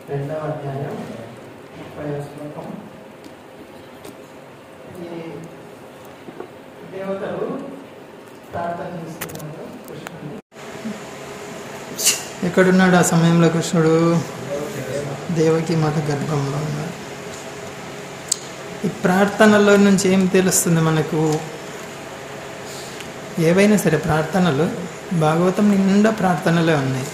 రెండవ అధ్యాయం ముప్పై శ్లోకం ఈ దేవతలు ప్రార్థన చేస్తున్నారు కృష్ణుని ఎక్కడున్నాడు ఆ సమయంలో కృష్ణుడు దేవకి మాత గర్భంలో ఉన్నాడు ఈ ప్రార్థనలో నుంచి ఏం తెలుస్తుంది మనకు ఏవైనా సరే ప్రార్థనలు భాగవతం నిండా ప్రార్థనలే ఉన్నాయి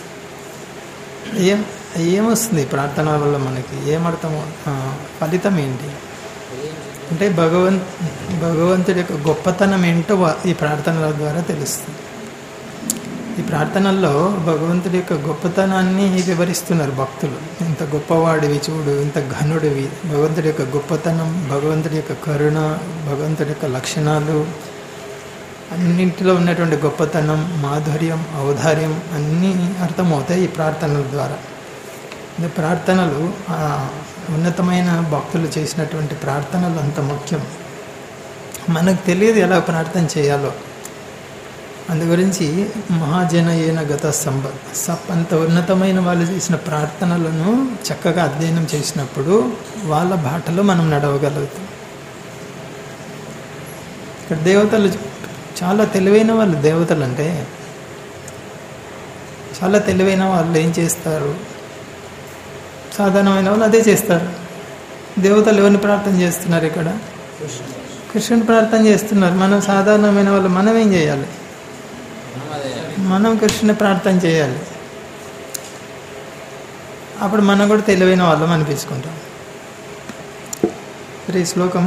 ఏం ఏమొస్తుంది ఈ ప్రార్థన వల్ల మనకి ఏమర్థమో ఆ, ఫలితం ఏంటి అంటే భగవంత్ భగవంతుడి యొక్క గొప్పతనం ఏంటో వా- ఈ ప్రార్థనల ద్వారా తెలుస్తుంది ఈ ప్రార్థనల్లో భగవంతుడి యొక్క గొప్పతనాన్ని వివరిస్తున్నారు భక్తులు ఇంత గొప్పవాడివి చూడు ఇంత ఘనుడివి భగవంతుడి యొక్క గొప్పతనం భగవంతుడి యొక్క కరుణ భగవంతుడి యొక్క లక్షణాలు అన్నింటిలో ఉన్నటువంటి గొప్పతనం మాధుర్యం ఔదార్యం అన్నీ అర్థమవుతాయి ఈ ప్రార్థనల ద్వారా ఈ ప్రార్థనలు ఆ ఉన్నతమైన భక్తులు చేసినటువంటి ప్రార్థనలు అంత ముఖ్యం మనకు తెలియదు ఎలా ప్రార్థన చేయాలో అందు గురించి మహాజనయేన గత సంబ సప్ అంత ఉన్నతమైన వాళ్ళు చేసిన ప్రార్థనలను చక్కగా అధ్యయనం చేసినప్పుడు వాళ్ళ బాటలో మనం నడవగలుగుతాం ఇక్కడ దేవతలు చాలా తెలివైన వాళ్ళు దేవతలు అంటే చాలా తెలివైన వాళ్ళు ఏం చేస్తారు సాధారణమైన వాళ్ళు అదే చేస్తారు దేవతలు ఎవరిని ప్రార్థన చేస్తున్నారు ఇక్కడ కృష్ణుని ప్రార్థన చేస్తున్నారు మనం సాధారణమైన వాళ్ళు మనం ఏం చేయాలి మనం కృష్ణుని ప్రార్థన చేయాలి అప్పుడు మనం కూడా తెలివైన వాళ్ళం అనిపించుకుంటాం సరే ఈ శ్లోకం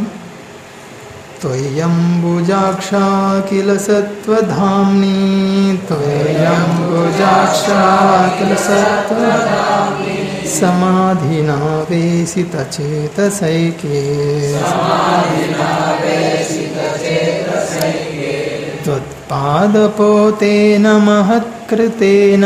త్వయంబుజాక్షా కిల సత్వధామ్ని త్వయంబుజాక్షా కిల సత్వధామ్ని సమాధినా వేసిత చేతసైకే त्वत्पादपोतेन महत्कृतेन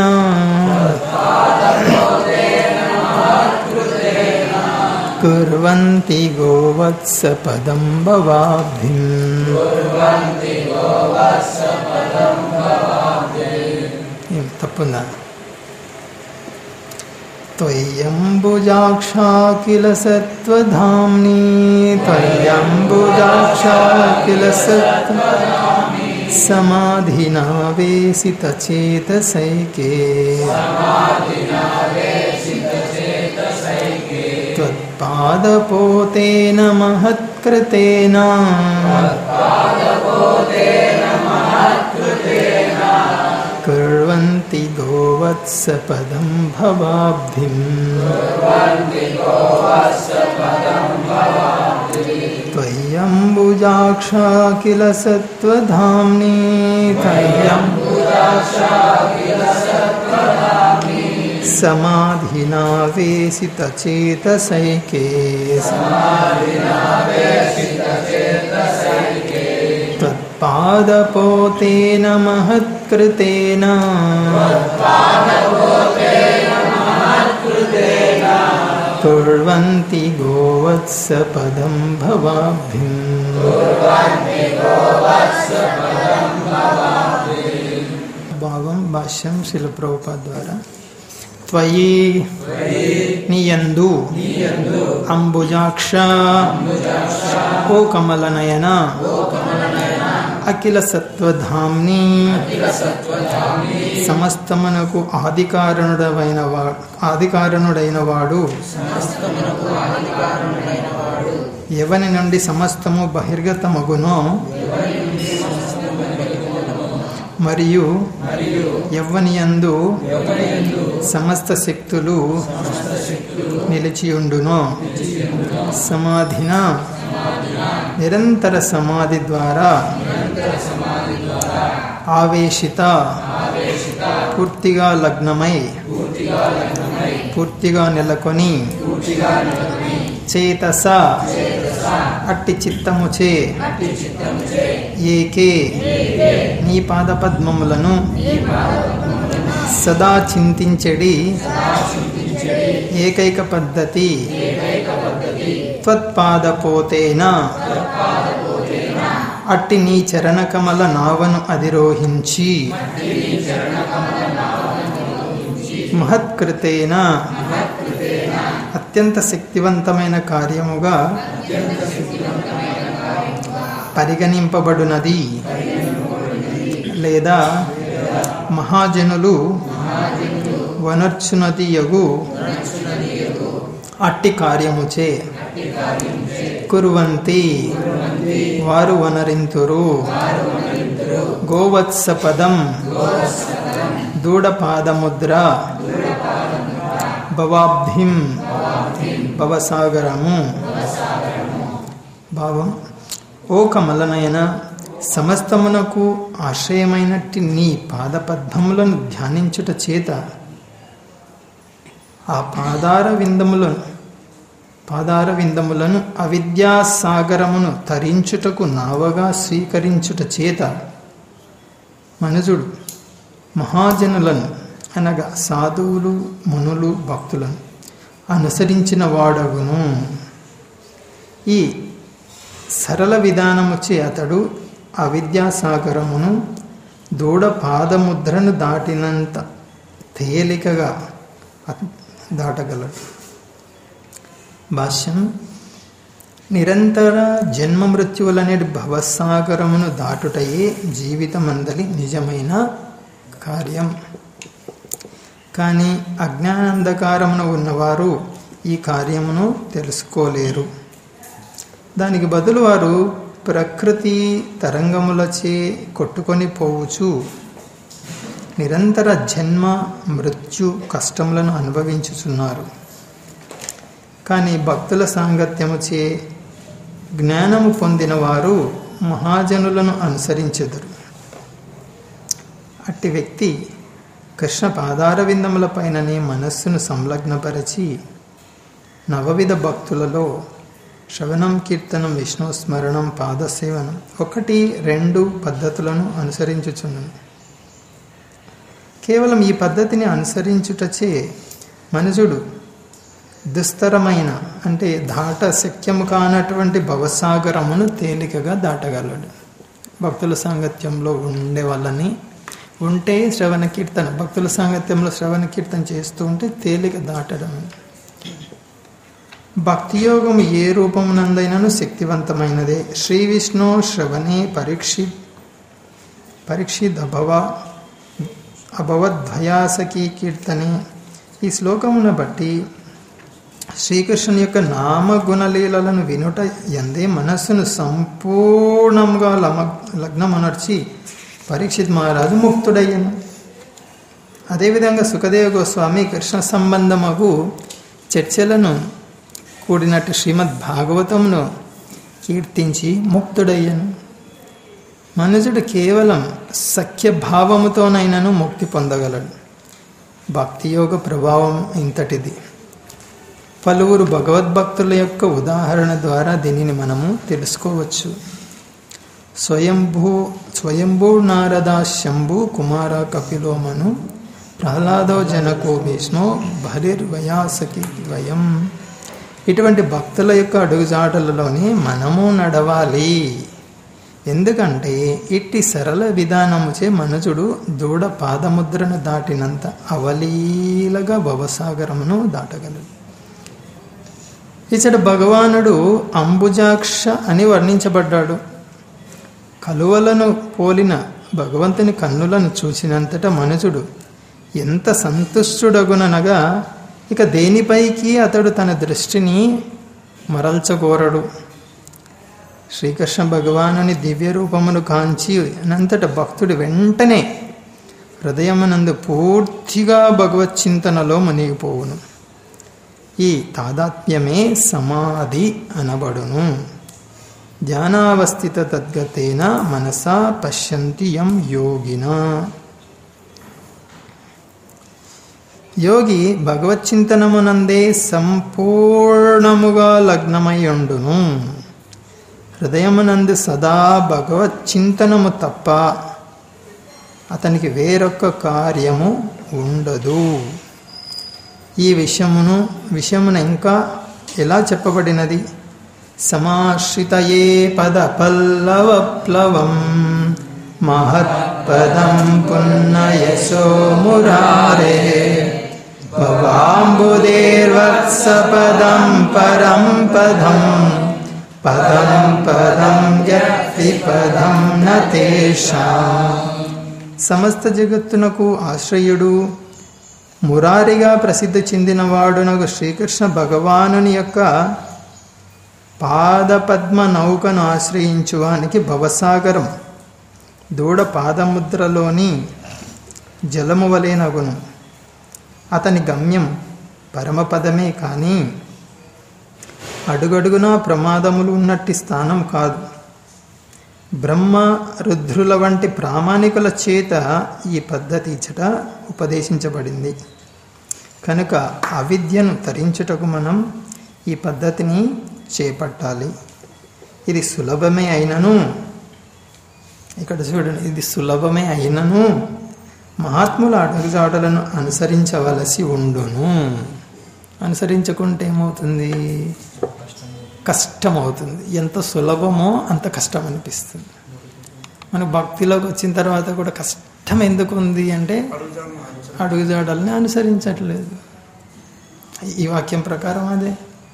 कुर्वन्ति गोवत्सपदं भवाब्धिम् ఏం తప్పుందా त्वय्यम्बुजाक्षा किल सत्त्वधाम्नि त्वय्यम्बुजाक्षा किल सत्त्वधाम्नि समाधिना वेसितचेतसैके त्वत्पादपोतेन महत्कृतेन कुर्वन्ति गोवत्सपदं भवाब्धिम् त्वय्यम्बुजाक्षा किल सत्त्वधाम्नि समाधिना वेसितचेतसैके त्वत्पादपोतेन महत्कृतेन कुर्वन्ति गोवत्सपदं भवाब्धिम् భావం భాష్యం శిల ప్రభుపాద్ ద్వారా త్వయి నియందు అంబుజాక్ష ఓ కమలనయన అఖిల సత్వధామ్ని సమస్తమునకు ఆదికారణుడైన వా ఆదికారణుడైన వాడు ఎవని నుండి సమస్తము బహిర్గతమగునో మరియు ఎవ్వని యందు సమస్త శక్తులు నిలిచియుండునో సమాధిన నిరంతర సమాధి ద్వారా ఆవేశిత పూర్తిగా లగ్నమై పూర్తిగా నెలకొని చేతస అట్టి చిత్తముచే ఏకే నీ పాదపద్మములను సదా చింతించడి ఏకైక పద్ధతి త్వత్పాదపోతేన అట్టి నీ చరణకమల నావను అధిరోహించి మహత్కృతేన అత్యంత శక్తివంతమైన కార్యముగా పరిగణింపబడునది లేదా మహాజనులు వనర్చునది యగు అట్టి కార్యముచే కురువంతి వారు వనరింతురు గోవత్స పదం దూడపాదముద్ర భవాబ్ధిం భవసాగరము భావం ఓ కమలనయన సమస్తమునకు ఆశ్రయమైనట్టి నీ పాదపద్మములను ధ్యానించుట చేత ఆ పాదార విందములను పాదార విందములను అవిద్యాసాగరమును తరించుటకు నావగా స్వీకరించుట చేత మనుజుడు మహాజనులను అనగా సాధువులు మునులు భక్తులను అనుసరించిన వాడగును ఈ సరళ విధానముచే అతడు అవిద్యాసాగరమును దూడ పాదముద్రను దాటినంత తేలికగా అత- దాటగలడు భాష్యం నిరంతర జన్మ మృత్యువులనేటి భవసాగరమును దాటుటయే జీవితమందలి నిజమైన కార్యం కానీ అజ్ఞానంధకారమున ఉన్నవారు ఈ కార్యమును తెలుసుకోలేరు దానికి బదులు వారు ప్రకృతి తరంగములచే కొట్టుకొని పోవచ్చు నిరంతర జన్మ మృత్యు కష్టములను అనుభవించుచున్నారు కానీ భక్తుల సాంగత్యముచే జ్ఞానము పొందిన వారు మహాజనులను అనుసరించెదరు అట్టి వ్యక్తి కృష్ణ పాదార విందములపైననే మనస్సును సంలగ్నపరచి నవవిధ భక్తులలో శ్రవణం కీర్తనం విష్ణు స్మరణం పాదసేవనం ఒకటి రెండు పద్ధతులను అనుసరించుచున్నది కేవలం ఈ పద్ధతిని అనుసరించుటచే మనుషుడు దుస్తరమైన అంటే దాట శక్యము కానటువంటి భవసాగరమును తేలికగా దాటగలడు భక్తుల సాంగత్యంలో ఉండే వాళ్ళని ఉంటే శ్రవణ కీర్తన భక్తుల సాంగత్యంలో శ్రవణ కీర్తన చేస్తూ ఉంటే తేలిక దాటడం భక్తి యోగము ఏ రూపమునందైనను శక్తివంతమైనదే శ్రీ విష్ణు శ్రవణే పరీక్షి పరీక్షిత్ అభవ అభవద్భయాసకి కీర్తనే ఈ శ్లోకమును బట్టి శ్రీకృష్ణుని యొక్క నామగుణలీలలను వినుట ఎందే మనస్సును సంపూర్ణంగా లమ లగ్నమునర్చి పరీక్షిత్ మహారాజు ముక్తుడయ్యను అదేవిధంగా సుఖదేవ గోస్వామి కృష్ణ సంబంధమగు చర్చలను కూడినట్టు శ్రీమద్ భాగవతమును కీర్తించి ముక్తుడయ్యను మనుషుడు కేవలం సఖ్య భావముతోనైనను ముక్తి పొందగలడు భక్తి యోగ ప్రభావం ఇంతటిది పలువురు భగవద్భక్తుల యొక్క ఉదాహరణ ద్వారా దీనిని మనము తెలుసుకోవచ్చు స్వయంభూ స్వయంభూ నారదా శంభు కుమార కపిలోమను ప్రహ్లాదో జనకో విష్ణు భరిర్వయాసకి ద్వయం ఇటువంటి భక్తుల యొక్క అడుగుజాటలలోనే మనము నడవాలి ఎందుకంటే ఇట్టి సరళ విధానముచే మనుజుడు దూడ పాదముద్రను దాటినంత అవలీలగా భవసాగరమును దాటగలడు ఇచ్చట భగవానుడు అంబుజాక్ష అని వర్ణించబడ్డాడు కలువలను పోలిన భగవంతుని కన్నులను చూసినంతట మనుజుడు ఎంత సంతుష్టుడగుననగా ఇక దేనిపైకి అతడు తన దృష్టిని మరల్చగోరడు శ్రీకృష్ణ భగవానుని దివ్య రూపమును కాంచి అనంతట భక్తుడు వెంటనే హృదయమునందు పూర్తిగా భగవత్ చింతనలో మునిగిపోవును ఈ తాదాత్మ్యమే సమాధి అనబడును ధ్యానావస్థిత తద్గతేన మనసా పశ్యంతి యం యోగిన యోగి భగవచ్చింతనమునందే సంపూర్ణముగా లగ్నమై ఉండును హృదయమునందు సదా భగవచ్చింతనము తప్ప అతనికి వేరొక కార్యము ఉండదు ఈ విషయమును విషయమున ఇంకా ఎలా చెప్పబడినది సమాశ్రితయే పద పల్లవప్లవం మహత్పదం పున్నయశో మురారే భవాంబుదేర్వత్సపదం పరం పదం పదం పదం యత్తి పదం నతేషా సమస్త జగత్తునకు ఆశ్రయుడు మురారిగా ప్రసిద్ధి చెందినవాడునకు శ్రీకృష్ణ భగవానుని యొక్క పాదపద్మ నౌకను ఆశ్రయించువానికి భవసాగరం దూడ పాదముద్రలోని జలము వలెనగును అతని గమ్యం పరమపదమే కానీ అడుగడుగునా ప్రమాదములు ఉన్నట్టి స్థానం కాదు బ్రహ్మ రుద్రుల వంటి ప్రామాణికుల చేత ఈ పద్ధతి ఇచ్చట ఉపదేశించబడింది కనుక అవిద్యను తరించుటకు మనం ఈ పద్ధతిని చేపట్టాలి ఇది సులభమే అయినను ఇక్కడ చూడండి ఇది సులభమే అయినను మహాత్ముల అడుగుజాడలను అనుసరించవలసి ఉండును అనుసరించకుంటే ఏమవుతుంది కష్టం అవుతుంది ఎంత సులభమో అంత కష్టం అనిపిస్తుంది మనకు భక్తిలోకి వచ్చిన తర్వాత కూడా కష్టం ఎందుకు ఉంది అంటే అడుగుజాడల్ని అనుసరించట్లేదు ఈ వాక్యం ప్రకారం అదే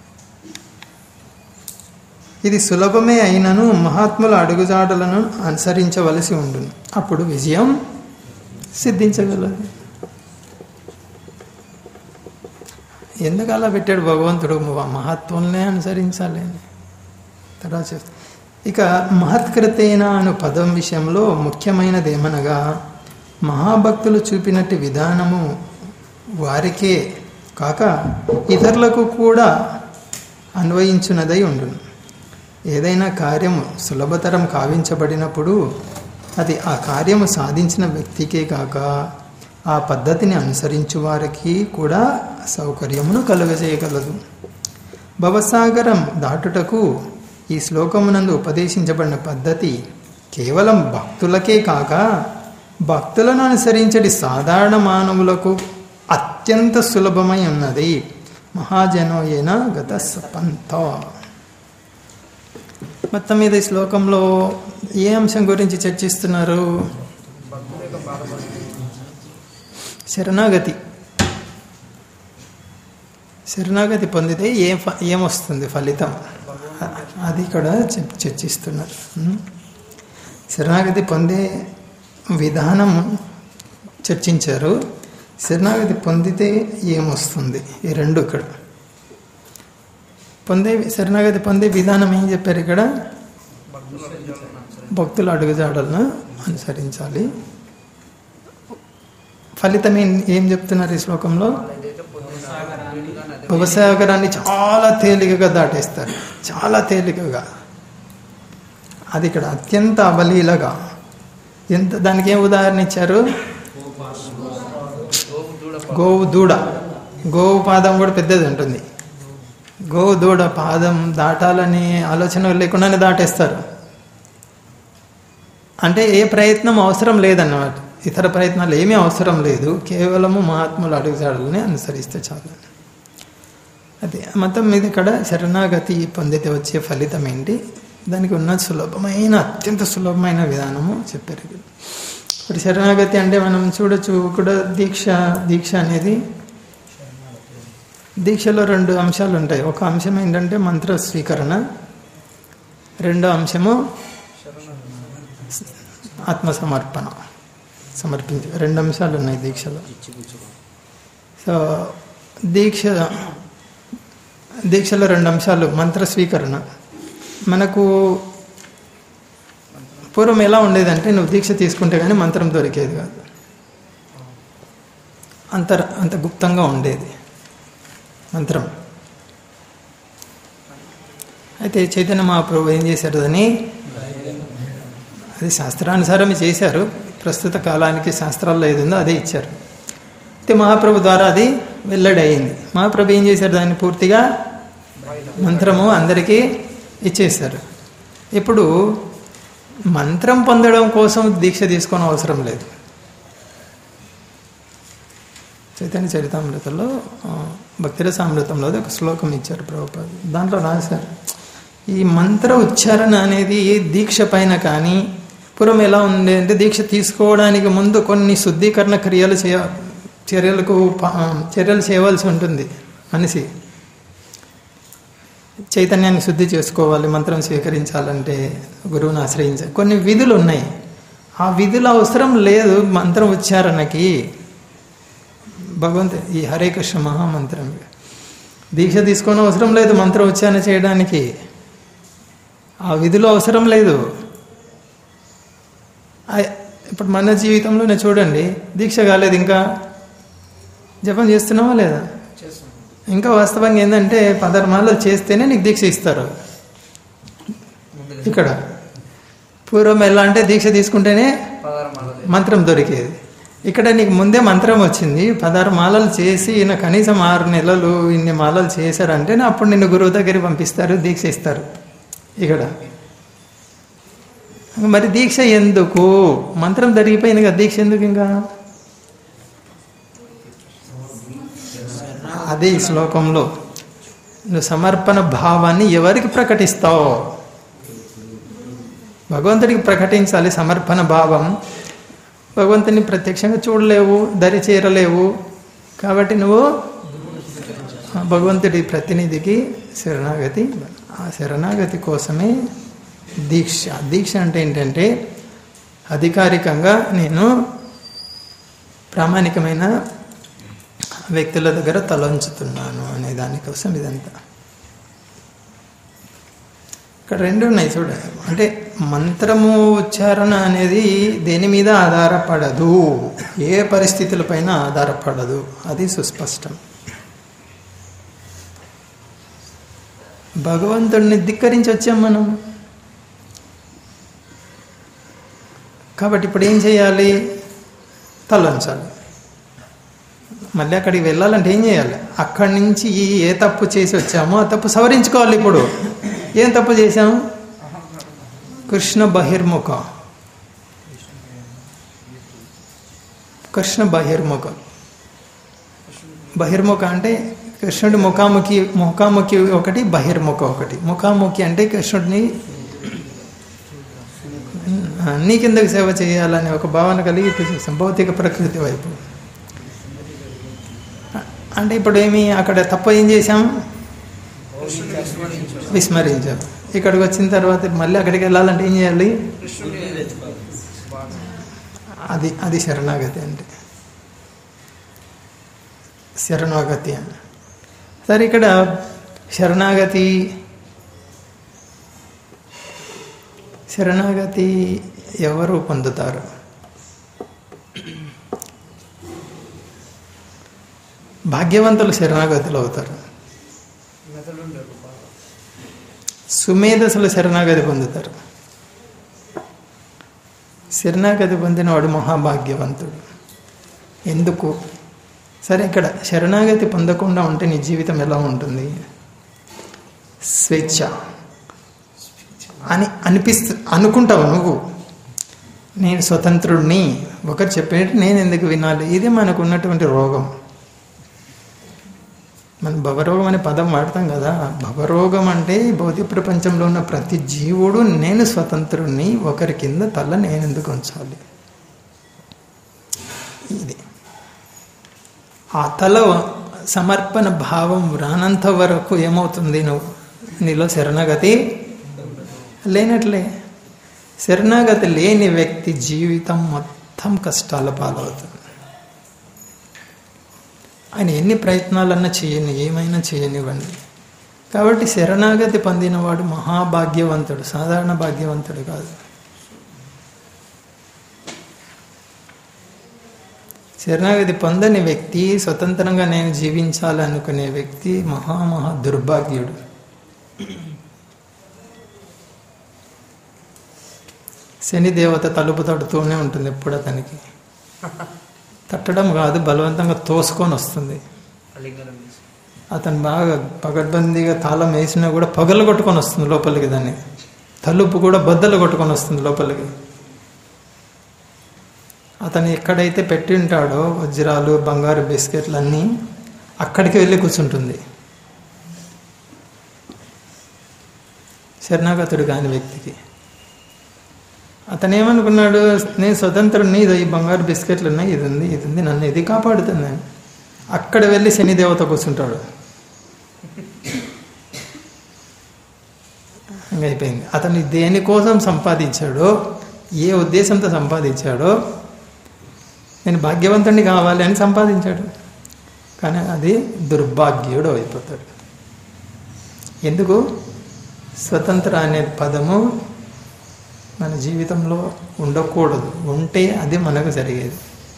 ఇది సులభమే అయినను మహాత్ముల అడుగుజాడలను అనుసరించవలసి ఉండును అప్పుడు విజయం సిద్ధించగలదు ఎందుకు అలా పెట్టాడు భగవంతుడు మహత్వంనే అనుసరించాలి అని తర్వాత చెప్తా ఇక మహత్కృతేన అను పదం విషయంలో ముఖ్యమైనది ఏమనగా మహాభక్తులు చూపినట్టు విధానము వారికే కాక ఇతరులకు కూడా అన్వయించున్నదై ఉండును ఏదైనా కార్యము సులభతరం కావించబడినప్పుడు అది ఆ కార్యము సాధించిన వ్యక్తికే కాక ఆ పద్ధతిని అనుసరించు వారికి కూడా సౌకర్యమును కలుగజేయగలదు భవసాగరం దాటుటకు ఈ శ్లోకమునందు ఉపదేశించబడిన పద్ధతి కేవలం భక్తులకే కాక భక్తులను అనుసరించడి సాధారణ మానవులకు అత్యంత సులభమై ఉన్నది మహాజనోయేన గత సపంత మొత్తం మీద ఈ శ్లోకంలో ఏ అంశం గురించి చర్చిస్తున్నారు శరణాగతి శరణాగతి పొందితే ఏం ఫ ఏమొస్తుంది ఫలితం అది ఇక్కడ చ- చర్చిస్తున్నారు ఉం? శరణాగతి పొందే విధానం చర్చించారు శరణాగతి పొందితే ఏమొస్తుంది ఈ రెండు ఇక్కడ పొందే శరణాగతి పొందే విధానం ఏం చెప్పారు ఇక్కడ భక్తుల అడుగుజాడలను అనుసరించాలి ఫలితం ఏం ఏం చెప్తున్నారు ఈ శ్లోకంలో భవసాగరాన్ని చాలా తేలికగా దాటేస్తారు చాలా తేలికగా అది ఇక్కడ అత్యంత అవలీలగా ఎంత దానికి ఏం ఉదాహరణ ఇచ్చారు గోవు దూడ గోవు పాదం కూడా పెద్దది ఉంటుంది గోవు దూడ పాదం దాటాలని ఆలోచన లేకుండానే దాటేస్తారు అంటే ఏ ప్రయత్నం అవసరం లేదన్నమాట ఇతర ప్రయత్నాలు ఏమీ అవసరం లేదు కేవలము మహాత్ముల అడుగుజాడలని అనుసరిస్తే చాలు అదే మొత్తం మీద ఇక్కడ శరణాగతి పొందితే వచ్చే ఫలితం ఏంటి దానికి ఉన్న సులభమైన అత్యంత సులభమైన విధానము చెప్పారు ఇక్కడ. ఇప్పుడు శరణాగతి అంటే మనం చూడొచ్చు కూడా దీక్ష దీక్ష అనేది దీక్షలో రెండు అంశాలు ఉంటాయి ఒక అంశం ఏంటంటే మంత్ర స్వీకరణ రెండో అంశము ఆత్మసమర్పణ సమర్పించ రెండు అంశాలు ఉన్నాయి దీక్షలో సో దీక్ష దీక్షలో రెండు అంశాలు మంత్ర స్వీకరణ మనకు పూర్వం ఎలా ఉండేదంటే నువ్వు దీక్ష తీసుకుంటే కానీ మంత్రం దొరికేది కాదు అంత అంత గుప్తంగా ఉండేది మంత్రం అయితే చైతన్య మహాప్రభు ఏం చేశారు అని అది శాస్త్రానుసారమే చేశారు ప్రస్తుత కాలానికి శాస్త్రాల్లో ఏది ఉందో అదే ఇచ్చారు అయితే మహాప్రభు ద్వారా అది వెల్లడి అయింది మహాప్రభు ఏం చేశారు దాన్ని పూర్తిగా మంత్రము అందరికీ ఇచ్చేశారు ఇప్పుడు మంత్రం పొందడం కోసం దీక్ష తీసుకోని అవసరం లేదు చైతన్య చరితామృతంలో ఆ, భక్తిరసామృతంలో ఒక శ్లోకం ఇచ్చారు ప్రభుపాద దాంట్లో రాశారు ఈ మంత్ర ఉచ్చారణ అనేది దీక్ష పైన కానీ పూర్వం ఎలా ఉంది అంటే దీక్ష తీసుకోవడానికి ముందు కొన్ని శుద్ధీకరణ క్రియలు చేయ చర్యలకు ప- చర్యలు చేయవలసి ఉంటుంది మనిషి చైతన్యాన్ని శుద్ధి చేసుకోవాలి మంత్రం స్వీకరించాలంటే గురువుని ఆశ్రయించాలి కొన్ని విధులు ఉన్నాయి ఆ విధులు అవసరం లేదు మంత్రం ఉచ్చారణకి భగవంతు ఈ హరే కృష్ణ మహామంత్రం దీక్ష తీసుకొని అవసరం లేదు మంత్ర ఉచ్చారణ చేయడానికి ఆ విధులు అవసరం లేదు ఆ- ఇప్పుడు మన జీవితంలోనే చూడండి దీక్ష కాలేదు ఇంకా జపం చేస్తున్నావా లేదా ఇంకా వాస్తవంగా ఏంటంటే పదర్మాలు చేస్తేనే నీకు దీక్ష ఇస్తారు ఇక్కడ పూర్వం ఎలా అంటే దీక్ష తీసుకుంటేనే మంత్రం దొరికేది ఇక్కడ నీకు ముందే మంత్రం వచ్చింది పదహారు మాలలు చేసి ఈయన కనీసం ఆరు నెలలు ఇన్ని మాలలు చేశారంటే అప్పుడు నిన్ను గురువు దగ్గరికి పంపిస్తారు దీక్ష ఇస్తారు ఇక్కడ మరి దీక్ష ఎందుకు మంత్రం జరిగిపోయింది కదా దీక్ష ఎందుకు ఇంకా అదే ఈ శ్లోకంలో నువ్వు సమర్పణ భావాన్ని ఎవరికి ప్రకటిస్తావు భగవంతుడికి ప్రకటించాలి సమర్పణ భావం భగవంతుని ప్రత్యక్షంగా చూడలేవు దరి చేరలేవు కాబట్టి నువ్వు ఆ భగవంతుడి ప్రతినిధికి శరణాగతి ఆ శరణాగతి కోసమే దీక్ష దీక్ష అంటే ఏంటంటే అధికారికంగా నేను ప్రామాణికమైన వ్యక్తుల దగ్గర తలంచుతున్నాను అనే దానికోసం ఇదంతా ఇక్కడ రెండు ఉన్నాయి చూడ అంటే మంత్రము ఉచ్చారణ అనేది దేని మీద ఆధారపడదు ఏ పరిస్థితులపైన ఆధారపడదు అది సుస్పష్టం భగవంతుడిని ధిక్కరించి వచ్చాం మనం కాబట్టి ఇప్పుడు ఏం చేయాలి తలంచాలి మళ్ళీ అక్కడికి వెళ్ళాలంటే ఏం చేయాలి అక్కడి నుంచి ఈ ఏ తప్పు చేసి వచ్చామో ఆ తప్పు సవరించుకోవాలి ఇప్పుడు ఏం తప్పు చేశాము కృష్ణ బహిర్ముఖ కృష్ణ బహిర్ముఖ బహిర్ముఖ అంటే కృష్ణుడి ముఖాముఖి ముఖాముఖి ఒకటి బహిర్ముఖ ఒకటి ముఖాముఖి అంటే కృష్ణుడిని ఆ, నీ కిందకి సేవ చేయాలనే ఒక భావన కలిగి ఇటు చూస్తాం భౌతిక ప్రకృతి వైపు అంటే ఇప్పుడు ఏమి అక్కడ తప్పు ఏం చేశాం విస్మరించాం ఇక్కడికి వచ్చిన తర్వాత మళ్ళీ అక్కడికి వెళ్ళాలంటే ఏం చేయాలి అది అది శరణాగతి అంటే శరణాగతి అని సరే ఇక్కడ శరణాగతి శరణాగతి ఎవరు పొందుతారు భాగ్యవంతులు శరణాగతులు అవుతారు సుమేధసులు శరణాగతి పొందుతారు శరణాగతి పొందినవాడు మహాభాగ్యవంతుడు ఎందుకు సరే ఇక్కడ శరణాగతి పొందకుండా ఉంటే నీ జీవితం ఎలా ఉంటుంది స్వేచ్ఛ అని అనిపిస్తు అనుకుంటావు నువ్వు నేను స్వతంత్రుడిని ఒకరు చెప్పేటి నేను ఎందుకు వినాలి ఇది మనకు ఉన్నటువంటి రోగం మనం భవరోగం అనే పదం వాడతాం కదా భవరోగం అంటే ఈ భౌతిక ప్రపంచంలో ఉన్న ప్రతి జీవుడు నేను స్వతంత్రుడిని ఒకరి కింద తల నేను ఎందుకు ఉంచాలి ఇది ఆ తల సమర్పణ భావం రానంత వరకు ఏమవుతుంది నువ్వు నీలో శరణగతి లేనట్లే శరణాగతి లేని వ్యక్తి జీవితం మొత్తం కష్టాల పాలవుతుంది ఆయన ఎన్ని ప్రయత్నాలన్నా చేయని ఏమైనా చేయనివ్వండి కాబట్టి శరణాగతి పొందినవాడు మహాభాగ్యవంతుడు సాధారణ భాగ్యవంతుడు కాదు శరణాగతి పొందని వ్యక్తి స్వతంత్రంగా నేను జీవించాలనుకునే వ్యక్తి మహా మహా దుర్భాగ్యుడు శని దేవత తలుపు తడుతూనే ఉంటుంది ఎప్పుడు అతనికి తట్టడం కాదు బలవంతంగా తోసుకొని వస్తుంది అతను బాగా పగడ్బందీగా తాళం వేసినా కూడా పగలు కొట్టుకొని వస్తుంది లోపలికి దాన్ని తలుపు కూడా బద్దలు కొట్టుకొని వస్తుంది లోపలికి అతను ఎక్కడైతే పెట్టి ఉంటాడో వజ్రాలు బంగారు బిస్కెట్లు అన్నీ అక్కడికి వెళ్ళి కూర్చుంటుంది శరణాగతుడు కాని వ్యక్తికి అతను ఏమనుకున్నాడు నేను స్వతంత్రుని ఇది ఈ బంగారు బిస్కెట్లు ఉన్నాయి ఇది ఉంది ఇది ఉంది నన్ను ఇది కాపాడుతుంది అని అక్కడ వెళ్ళి శని దేవత కూర్చుంటాడు ఇంకా అయిపోయింది అతను దేనికోసం సంపాదించాడో ఏ ఉద్దేశంతో సంపాదించాడో నేను భాగ్యవంతుడిని కావాలి అని సంపాదించాడు కానీ అది దుర్భాగ్యుడు అయిపోతాడు ఎందుకు స్వతంత్ర అనే పదము మన జీవితంలో ఉండకూడదు ఉంటే అది మనకు జరిగేది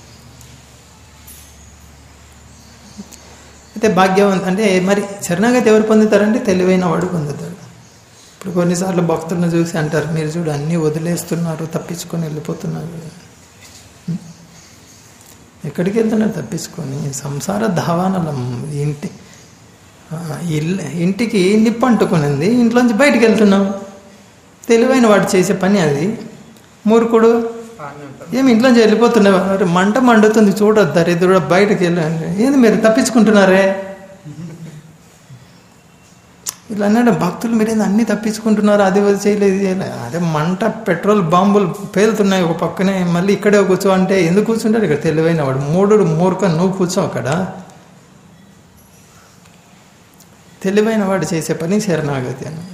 అయితే భాగ్యవంత అంటే మరి శరణాగతి ఎవరు పొందుతారంటే తెలివైన వాడు పొందుతాడు ఇప్పుడు కొన్నిసార్లు భక్తులను చూసి అంటారు మీరు చూడు అన్నీ వదిలేస్తున్నారు తప్పించుకొని వెళ్ళిపోతున్నారు ఉం? ఎక్కడికి వెళ్తున్నారు తప్పించుకొని సంసార ధావానలం ఇంటి ఆ, ఇల్లు ఇంటికి నిప్పు అంటుకునింది ఇంట్లోంచి బయటికి వెళ్తున్నాం తెలివైన వాడు చేసే పని అది మూర్ఖుడు ఏమి ఇంట్లోంచి వెళ్ళిపోతున్నావు అరే మంట మండుతుంది చూడొద్దు దరిద్రుడు బయటకు వెళ్ళండి ఏంది మీరు తప్పించుకుంటున్నారే ఇలా అన్నాడు భక్తులు మీరేంది అన్ని తప్పించుకుంటున్నారు అది ఇది చేయలేదు ఇది చేయలేదు అదే మంట పెట్రోల్ బాంబులు పేలుతున్నాయి ఒక పక్కనే మళ్ళీ ఇక్కడే కూర్చో అంటే ఎందుకు కూర్చుంటాడు ఇక్కడ తెలివైన వాడు మూడు మూర్ఖ నువ్వు కూర్చో అక్కడ తెలివైన వాడు చేసే పని శరణాగతి అని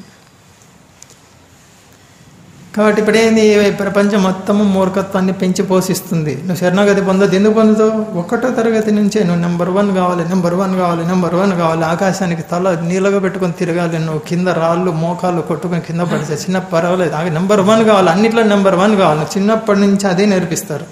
కాబట్టి ఇప్పుడు ఏంది ఈ ప్రపంచం మొత్తము మూర్ఖత్వాన్ని పెంచి పోషిస్తుంది నువ్వు శరణాగతి పొందొద్దు ఎందుకు పొందుతావు ఒకటో తరగతి నుంచే నువ్వు నెంబర్ వన్ కావాలి నెంబర్ వన్ కావాలి నెంబర్ వన్ కావాలి ఆకాశానికి తల నీళ్ళగా పెట్టుకొని తిరగాలి నువ్వు కింద రాళ్ళు మోకాళ్ళు కొట్టుకొని కింద పడితే చిన్న పర్వాలేదు ఆ నెంబర్ వన్ కావాలి అన్నిట్లో నెంబర్ వన్ కావాలి నువ్వు చిన్నప్పటి నుంచి అదే నేర్పిస్తారు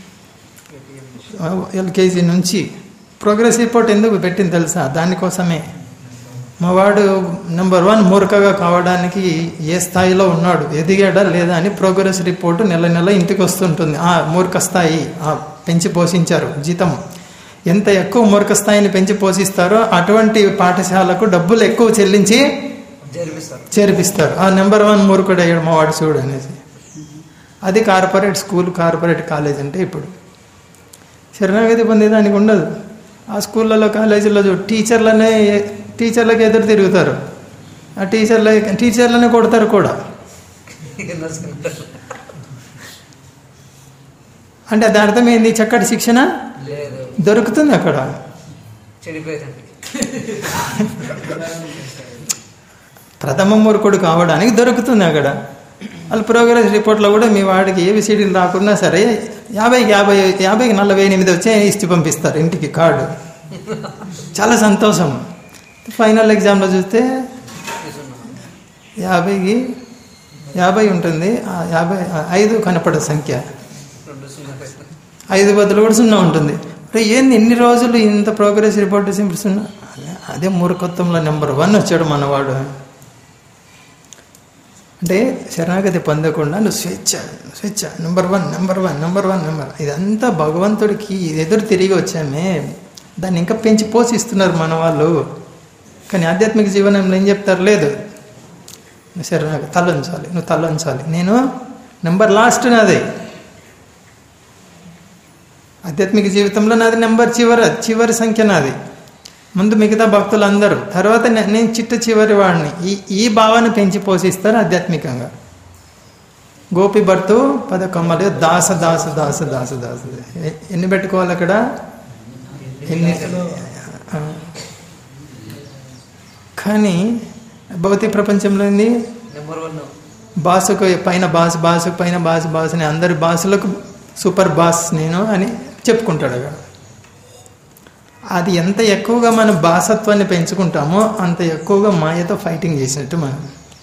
ఎల్కేజీ నుంచి ప్రోగ్రెస్ రిపోర్ట్ ఎందుకు పెట్టింది తెలుసా దానికోసమే మా వాడు నెంబర్ వన్ మూర్ఖగా కావడానికి ఏ స్థాయిలో ఉన్నాడు ఎదిగాడా లేదా అని ప్రోగ్రెస్ రిపోర్టు నెల నెల ఇంటికి వస్తుంటుంది ఆ మూర్ఖ స్థాయి ఆ పెంచి పోషించారు జీతం ఎంత ఎక్కువ మూర్ఖ స్థాయిని పెంచి పోషిస్తారో అటువంటి పాఠశాలకు డబ్బులు ఎక్కువ చెల్లించి జరిపిస్తారు చేర్పిస్తారు ఆ నెంబర్ వన్ మూర్ఖుడు అయ్యాడు మా వాడు చూడు అనేసి అది కార్పొరేట్ స్కూల్ కార్పొరేట్ కాలేజ్ అంటే ఇప్పుడు శరణాగతి పొందేదానికి ఉండదు ఆ స్కూళ్ళలో కాలేజీలో చూడు టీచర్లనే టీచర్లకు ఎదురు తిరుగుతారు ఆ టీచర్ల టీచర్లనే కొడతారు కూడా ఇక నడుచుకుంటారు అంటే దాని అర్థం ఏంది చక్కటి శిక్షణ లేదు దొరుకుతుంది అక్కడ చెడిపోయేదండి ప్రథమ మూర్ఖుడు కావడానికి దొరుకుతుంది అక్కడ వాళ్ళ ప్రోగ్రెస్ రిపోర్ట్లో కూడా మీ వాడికి ఏబిసిడీలు రాకున్నా సరే యాభైకి యాభై యాభైకి నలభై ఎనిమిది వచ్చే ఇచ్చి పంపిస్తారు ఇంటికి కార్డు చాలా సంతోషం ఫైనల్ ఎగ్జామ్లో చూస్తే యాభైకి యాభై ఉంటుంది ఆ యాభై ఆ ఐదు కనపడదు సంఖ్య రెండు సున్నా ఐదు బదులు కూడా సున్నా ఉంటుంది అరే ఏంది ఎన్ని రోజులు ఇంత ప్రోగ్రెస్ రిపోర్ట్ సున్నా అదే- అదే మూర్ఖత్వంలో నెంబర్ వన్ వచ్చాడు మనవాడు అంటే శరణాగతి పొందకుండా నువ్వు స్వేచ్ఛ స్వేచ్ఛ number one number one number one number ఇదంతా భగవంతుడికి ఎదురు తిరిగి వచ్చామే దాన్ని ఇంకా పెంచి పోషిస్తున్నారు మన వాళ్ళు కానీ ఆధ్యాత్మిక జీవనంలో ఏం చెప్తారు లేదు నువ్వు శరణాగతి తలంచాలి నువ్వు తలంచాలి నేను నెంబర్ లాస్ట్ నాదే ఆధ్యాత్మిక జీవితంలో నాది నెంబర్ చివరి చివరి సంఖ్య నాది ముందు మిగతా భక్తులందరూ తర్వాత నే- నేను చిట్ట చివరి వాడిని ఈ ఈ భావాన్ని పెంచి పోషిస్తారు ఆధ్యాత్మికంగా గోపి భర్తు పద కమ్మలు దాస దాస దాస దాస దాస ఎ- ఎన్ని పెట్టుకోవాలి అక్కడ ఎన్ని ఆ. కానీ భౌతిక ప్రపంచంలో ఏంది నెంబర్ వన్ బాసుకు పైన బాస్ బాసు పైన బాస్ బాస్ అని అందరి బాసులకు సూపర్ బాస్ నేను అని చెప్పుకుంటాడు అక్కడ అది ఎంత ఎక్కువగా మన బాసత్వాన్ని పెంచుకుంటామో అంత ఎక్కువగా మాయతో ఫైటింగ్ చేసినట్టు మనం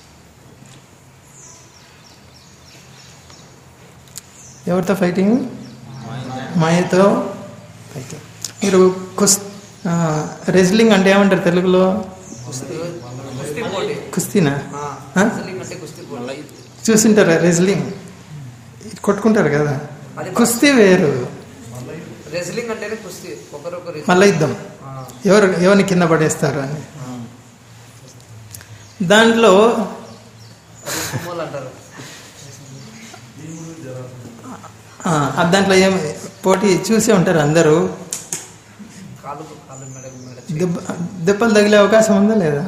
ఎవరితో ఫైటింగ్ మాయతో ఫైటింగ్ మీరు కుస్ రెజ్లింగ్ అంటే ఏమంటారు తెలుగులో కుస్తీ కుస్తీ పోటీ కుస్తీనా ఆ, ఆ? రెజ్లింగ్ అంటే కుస్తీ పోటీ చూసింటారా రెజ్లింగ్ కొట్టుకుంటారు కదా అది కుస్తీ వేరు రెజ్లింగ్ అంటేనే కుస్తీ ఒకరొకరు మల్ల యుద్ధం ఆ, ఎవరు ఎవరిని కింద పడేస్తారు అని దాంట్లో అది సుమోలు అంటారు ఆ, ఆ దాంట్లో ఏం పోటీ చూసే ఉంటారు అందరూ కాలు కాలు మెడ మెడ దెబ్బ దెబ్బలు తగిలే అవకాశం ఉందా లేదా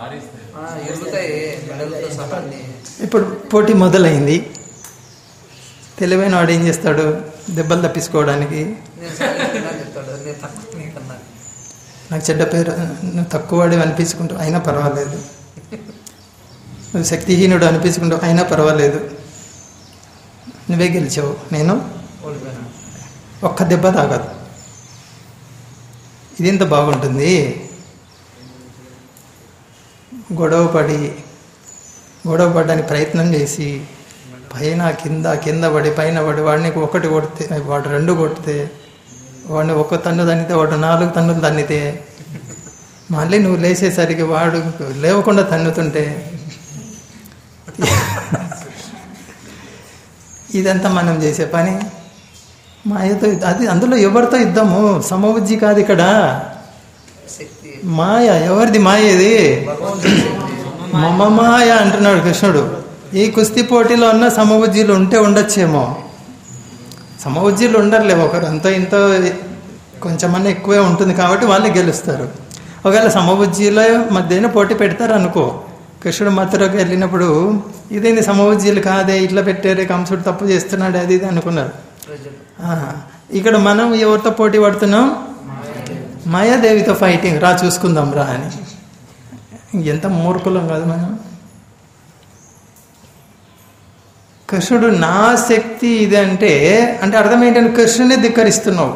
ఆ, ఎరుగుతాయి మెడలతో సహా అన్ని. ఇప్పుడు పోటీ మొదలైంది తెలివైన వాడు ఏం చేస్తాడు దెబ్బలు తప్పించుకోవడానికి నేను సరిగ్గా చెప్తాడు నేను తక్కువ నీకన్నా నాకు చెడ్డ పేరు నువ్వు తక్కువ వాడి అనిపించుకుంటావు అయినా పర్వాలేదు నువ్వు శక్తిహీనుడు అనిపించుకుంటావు అయినా పర్వాలేదు నువ్వే గెలిచావు నేను ఓడిపోయినా ఒక్క దెబ్బ తాగదు ఇది ఎంత బాగుంటుంది గొడవ పడి గొడవ పడడానికి ప్రయత్నం చేసి పైన కింద కింద పడి పైన పడి వాడిని ఒకటి కొడితే వాడు రెండు కొడితే వాడిని ఒక తన్ను తన్నితే వాడు నాలుగు తన్నులు తన్నితే మళ్ళీ నువ్వు లేచేసరికి వాడు లేవకుండా తన్నుతుంటే ఇదంతా మనం చేసే పని మాయతో అది అందులో ఎవరితో యుద్ధము సమబుద్ధి కాదు ఇక్కడ శక్తి మాయ ఎవరిది మాయ ఇది భగవంతుడి శక్తి మమ మాయ అంటున్నాడు కృష్ణుడు ఈ కుస్తీ పోటీలో ఉన్న సమబుజ్జీలు ఉంటే ఉండొచ్చేమో సమబుజ్జీలు ఉండరులే ఒకరు అంత ఇంత కొంచెమన్నా ఎక్కువే ఉంటుంది కాబట్టి వాళ్ళే గెలుస్తారు ఒకవేళ సమబుజ్జీల మధ్యన పోటీ పెడతారు అనుకో కృష్ణుడు మథురకు వెళ్ళినప్పుడు ఇదేంది సమబుజ్జీలు కాదే ఇట్లా పెట్టారే కంసుడు తప్పు చేస్తున్నాడు అది ఇది అనుకున్నారు ప్రజలు ఆ, ఇక్కడ మనం ఎవరితో పోటీ పడుతున్నాం మాయాదేవితో ఫైటింగ్ రా చూసుకుందాం రా అని ఎంత మూర్ఖులం కాదు మనం కృష్ణుడు నా శక్తి ఇది అంటే అంటే అర్థం ఏంటంటే కృష్ణుని ధిక్కరిస్తున్నావు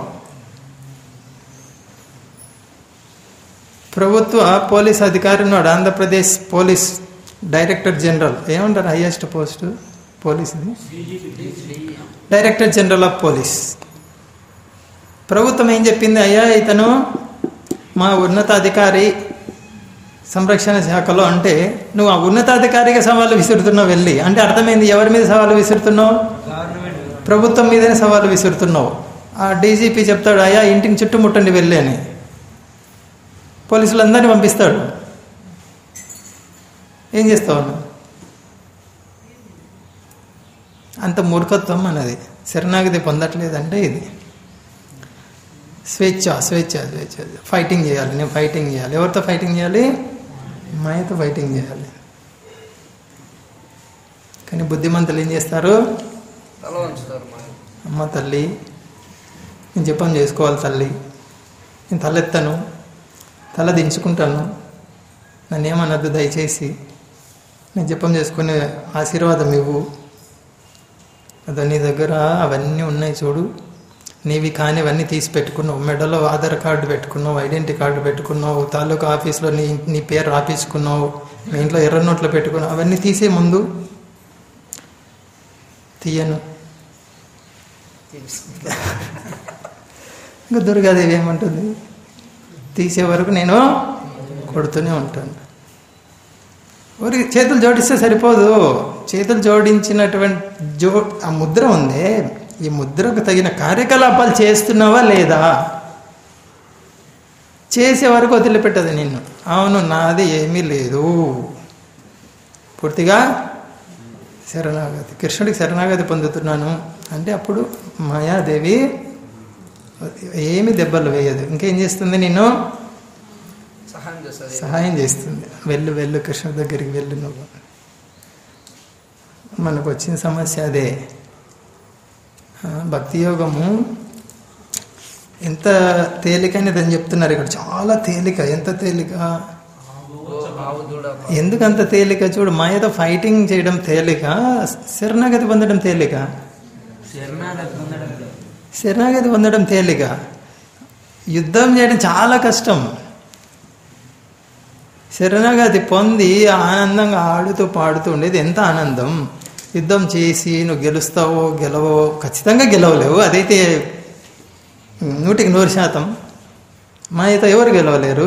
ప్రభుత్వ పోలీస్ అధికారి ఉన్నాడు ఆంధ్రప్రదేశ్ పోలీస్ డైరెక్టర్ జనరల్ ఏమంటారు హైయెస్ట్ పోస్ట్ పోలీస్ది డైరెక్టర్ జనరల్ ఆఫ్ పోలీస్ ప్రభుత్వం ఏం చెప్పింది అయ్యా ఇతను మా ఉన్నతాధికారి సంరక్షణ శాఖలో అంటే నువ్వు ఆ ఉన్నతాధికారిగా సవాలు విసురుతున్నావు వెళ్ళి అంటే అర్థమైంది ఎవరి మీద సవాలు విసురుతున్నావు ప్రభుత్వం మీదనే సవాలు విసురుతున్నావు ఆ డీజీపీ చెప్తాడు అయ్యా ఇంటికి చుట్టుముట్టండి వెళ్ళి అని పోలీసులందరినీ పంపిస్తాడు ఏం చేస్తావు నువ్వు? అంత మూర్ఖత్వం అన్నది శరణాగతి పొందట్లేదంటే ఇది స్వేచ్ఛ స్వేచ్ఛ స్వేచ్ఛ ఫైటింగ్ చేయాలి నేను ఫైటింగ్ చేయాలి ఎవరితో ఫైటింగ్ చేయాలి మాయతో ఫైటింగ్ చేయాలి కానీ బుద్ధిమంతులు ఏం చేస్తారు తల వంచుతారు మా అమ్మ తల్లి నేను జపం చేసుకోవాలి తల్లి నేను తలెత్తాను తల దించుకుంటాను నన్ను ఏమనద్దు దయచేసి నేను జపం చేసుకునే ఆశీర్వాదం ఇవ్వు అదో నీ దగ్గర అవన్నీ ఉన్నాయి చూడు నీవి కానివన్నీ తీసి పెట్టుకున్నావు మెడలో ఆధార్ కార్డు పెట్టుకున్నావు ఐడెంటిటీ కార్డు పెట్టుకున్నావు తాలూకా ఆఫీస్లో నీ నీ పేరు రాపించుకున్నావు మీ ఇంట్లో ఎర్ర నోట్లు పెట్టుకున్నావు అవన్నీ తీసే ముందు తీయను ఇంకా దుర్గాదేవి ఏమంటుంది తీసే వరకు నేను కొడుతూనే ఉంటాను ఊరికి చేతులు జోడిస్తే సరిపోదు చేతులు జోడించినటువంటి జో ఆ ముద్ర ఉందే ఈ ముద్రకు తగిన కార్యకలాపాలు చేస్తున్నావా లేదా చేసే వరకు వదిలిపెట్టదు నిన్ను అవును నాది ఏమీ లేదు పూర్తిగా శరణాగతి కృష్ణుడికి శరణాగతి పొందుతున్నాను అంటే అప్పుడు మాయాదేవి ఏమి దెబ్బలు వేయదు ఇంకేం చేస్తుంది నేను సహాయం చేస్తుంది సహాయం చేస్తుంది వెళ్ళు వెళ్ళు కృష్ణ దగ్గరికి వెళ్ళు నువ్వు మనకు వచ్చిన సమస్య అదే ఆ, భక్తి యోగము ఎంత తేలికైనది అని చెప్తున్నారు ఇక్కడ చాలా తేలిక ఎంత తేలిక గో- ఆవు దూడ ఎందుకు అంత తేలిక చూడు మాయతో ఫైటింగ్ చేయడం తేలిక శరణాగతి పొందడం తేలిక శరణాగతి పొందడం తేలిక యుద్ధం చేయడం చాలా కష్టం శరణాగతి పొంది ఆనందంగా ఆడుతూ పాడుతూ ఉండేది ఎంత ఆనందం యుద్ధం చేసి నువ్వు గెలుస్తావో గెలవో ఖచ్చితంగా గెలవలేవు అదైతే నూటికి నూరు శాతం మాయతో ఎవరు గెలవలేరు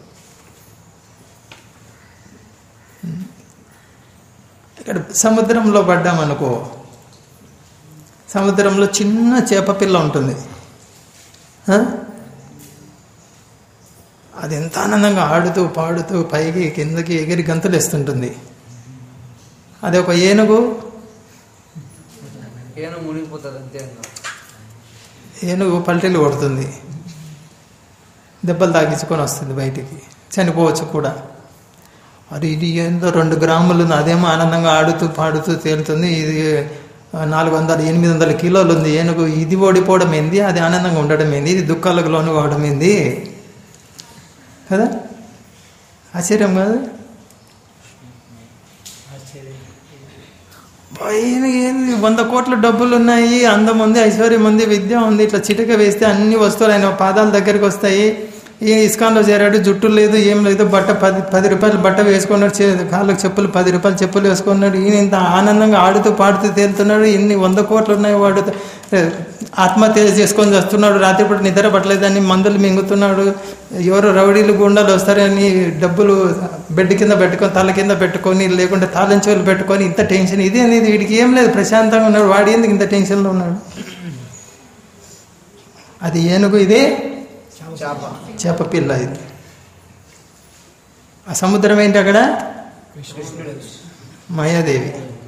ఇక్కడ సముద్రంలో పడ్డామనుకో సముద్రంలో చిన్న చేప పిల్ల ఉంటుంది ఆ? అది ఎంత ఆనందంగా ఆడుతూ పాడుతూ పైకి కిందకి ఎగిరి గంతులు వేస్తుంటుంది అది ఒక ఏనుగు ఏను మునిగిపోతుంది అంతే ఇంకా ఏనుగు పల్టీలు కొడుతుంది దెబ్బలు తాగించుకొని వస్తుంది బయటికి చనిపోవచ్చు కూడా అది ఇది ఏందో రెండు గ్రాములు ఉంది. అదేమో ఆనందంగా ఆడుతూ పాడుతూ తేలుతుంది ఇది నాలుగు వందల ఎనిమిది వందల కిలోలు ఉంది ఏనుగు ఇది ఓడిపోవడం ఏంది అది ఆనందంగా ఉండడం ఏంది ఇది దుఃఖాలకు లోను కావడం ఏంది కదా ఆశ్చర్యం కాదు పైన ఏంది వంద కోట్ల డబ్బులు ఉన్నాయి అందం ఉంది ఐశ్వర్యం ఉంది విద్య ఉంది ఇట్లా చిటిక వేస్తే అన్ని వస్తువులు ఆయన పాదాల దగ్గరికి వస్తాయి ఈ ఇస్కాన్లో చేరాడు జుట్టు లేదు ఏం లేదు బట్ట పది పది రూపాయలు బట్ట వేసుకున్నాడు చే- కాళ్ళకు చెప్పులు పది రూపాయలు చెప్పులు వేసుకున్నాడు ఈయన ఇంత ఆనందంగా ఆడుతూ పాడుతూ తేలుతున్నాడు ఇన్ని వంద కోట్లు ఉన్నాయి వాడు ఏ, ఆత్మహత్య చేసుకొని వస్తున్నాడు రాత్రిపూట నిద్ర పట్టలేదని మందులు మింగుతున్నాడు ఎవరు రౌడీలు గుండాలు వస్తారని డబ్బులు బెడ్ కింద పెట్టుకొని తల కింద పెట్టుకొని లేకుంటే తాళంచెవులు పెట్టుకొని ఇంత టెన్షన్ ఇది అనేది వీడికి ఏం లేదు ప్రశాంతంగా ఉన్నాడు వాడు ఎందుకు ఇంత టెన్షన్లో ఉన్నాడు అది ఏనుగు ఇదే చేప చేప పిల్ల ఇది ఆ సముద్రం ఏంటి అక్కడ కృష్ణుడు మాయాదేవి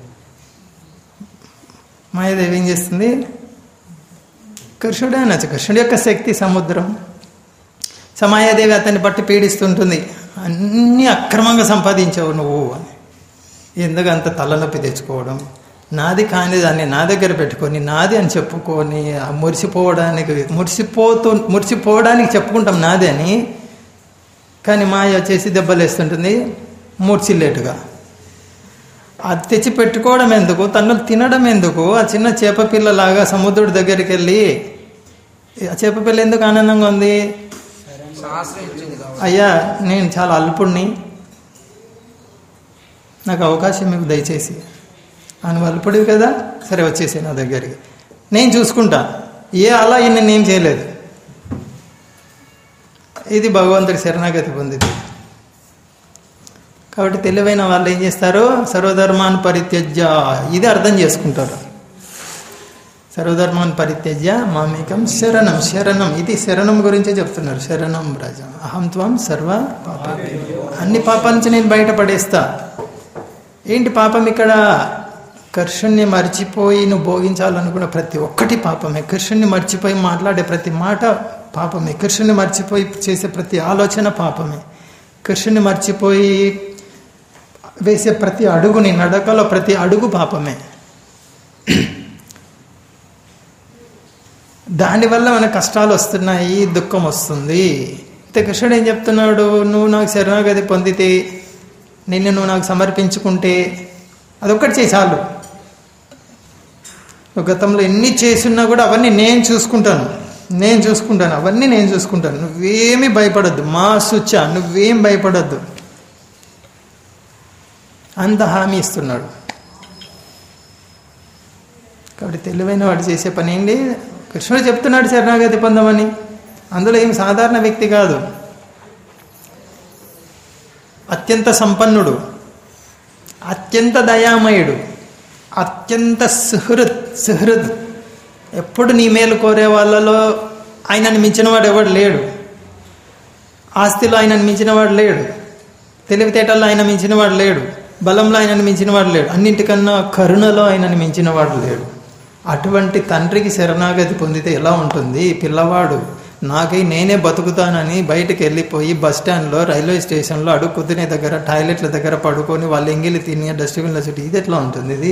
మాయాదేవి ఏం చేస్తుంది కృష్ణుడే అనొచ్చు కృష్ణుడి యొక్క శక్తి సముద్రం సో మాయాదేవి అతన్ని బట్టి పీడిస్తుంటుంది అన్నీ అక్రమంగా సంపాదించావు నువ్వు అని ఎందుకు అంత తలనొప్పి తెచ్చుకోవడం నాది కాని దాన్ని నా దగ్గర పెట్టుకొని నాది అని చెప్పుకొని ఆ మురిసిపోవడానికి మురిసిపోతూ మురిసిపోవడానికి చెప్పుకుంటాం నాది అని కానీ మాయ వచ్చేసి దెబ్బలేస్తుంటుంది మూర్చిల్లేటుగా అది తెచ్చి పెట్టుకోవడం ఎందుకు తన్నులు తినడం ఎందుకు ఆ చిన్న చేప పిల్లలాగా సముద్రుడి దగ్గరికి వెళ్ళి ఆ చేప పిల్ల ఎందుకు ఆనందంగా ఉంది ఆశ్రయించింది కాబట్టి అయ్యా నేను చాలా అల్పుణ్ణి నాకు అవకాశం ఇవ్వు దయచేసి అని అల్పుడివి కదా సరే వచ్చేసి నా దగ్గరికి నేను చూసుకుంటా ఏ అలా ఈయన నేనేం చేయలేదు ఇది భగవంతుడి శరణాగతి పొందింది కాబట్టి తెలివైన వాళ్ళు ఏం చేస్తారు సర్వధర్మాన్ని పరిత్యజ్య ఇది అర్థం చేసుకుంటారు సర్వధర్మాన్ని పరిత్యజ్య మామేకం శరణం శరణం ఇది శరణం గురించే చెప్తున్నారు శరణం రాజ అహం త్వం సర్వ పాప అన్ని పాపాల నుంచి నేను బయటపడేస్తా ఏంటి పాపం ఇక్కడ కృష్ణుని మర్చిపోయి నువ్వు భోగించాలనుకున్న ప్రతి ఒక్కటి పాపమే కృష్ణుని మర్చిపోయి మాట్లాడే ప్రతి మాట పాపమే కృష్ణుని మర్చిపోయి చేసే ప్రతి ఆలోచన పాపమే కృష్ణుని మర్చిపోయి వేసే ప్రతి అడుగుని నడకలో ప్రతి అడుగు పాపమే దానివల్ల మన కష్టాలు వస్తున్నాయి దుఃఖం వస్తుంది అయితే కృష్ణుడు ఏం చెప్తున్నాడు నువ్వు నాకు శరణాగతి పొందితే నిన్ను నువ్వు నాకు సమర్పించుకుంటే అదొక్కటి చేయి చాలు నువ్వు గతంలో ఎన్ని చేసున్నా కూడా అవన్నీ నేను చూసుకుంటాను నేను చూసుకుంటాను అవన్నీ నేను చూసుకుంటాను నువ్వేమీ భయపడద్దు మా సుచ్చ నువ్వేం భయపడద్దు అంత హామీ ఇస్తున్నాడు కాబట్టి తెలివైన వాడు చేసే పని ఏంటి కృష్ణుడు చెప్తున్నాడు శరణాగతి పొందమని అందులో ఏం సాధారణ వ్యక్తి కాదు అత్యంత సంపన్నుడు అత్యంత దయామయుడు అత్యంత సుహృద్ సుహృద్ ఎప్పుడు నీ మేలు కోరే వాళ్ళలో ఆయనను మించిన వాడు ఎవడు లేడు ఆస్తిలో ఆయనను మించిన వాడు లేడు తెలివితేటల్లో ఆయన మించిన వాడు లేడు బలంలో ఆయనను మించిన వాడు లేడు అన్నింటికన్నా కరుణలో ఆయనను మించిన వాడు లేడు అటువంటి తండ్రికి శరణాగతి పొందితే ఎలా ఉంటుంది పిల్లవాడు నాకై నేనే బతుకుతానని బయటికి వెళ్ళిపోయి బస్ స్టాండ్లో రైల్వే స్టేషన్లో అడుగు తినే దగ్గర టాయిలెట్ల దగ్గర పడుకొని వాళ్ళు ఎంగిలి తిని డస్ట్బిన్ల చుట్టూ ఇది ఎట్లా ఉంటుంది ఇది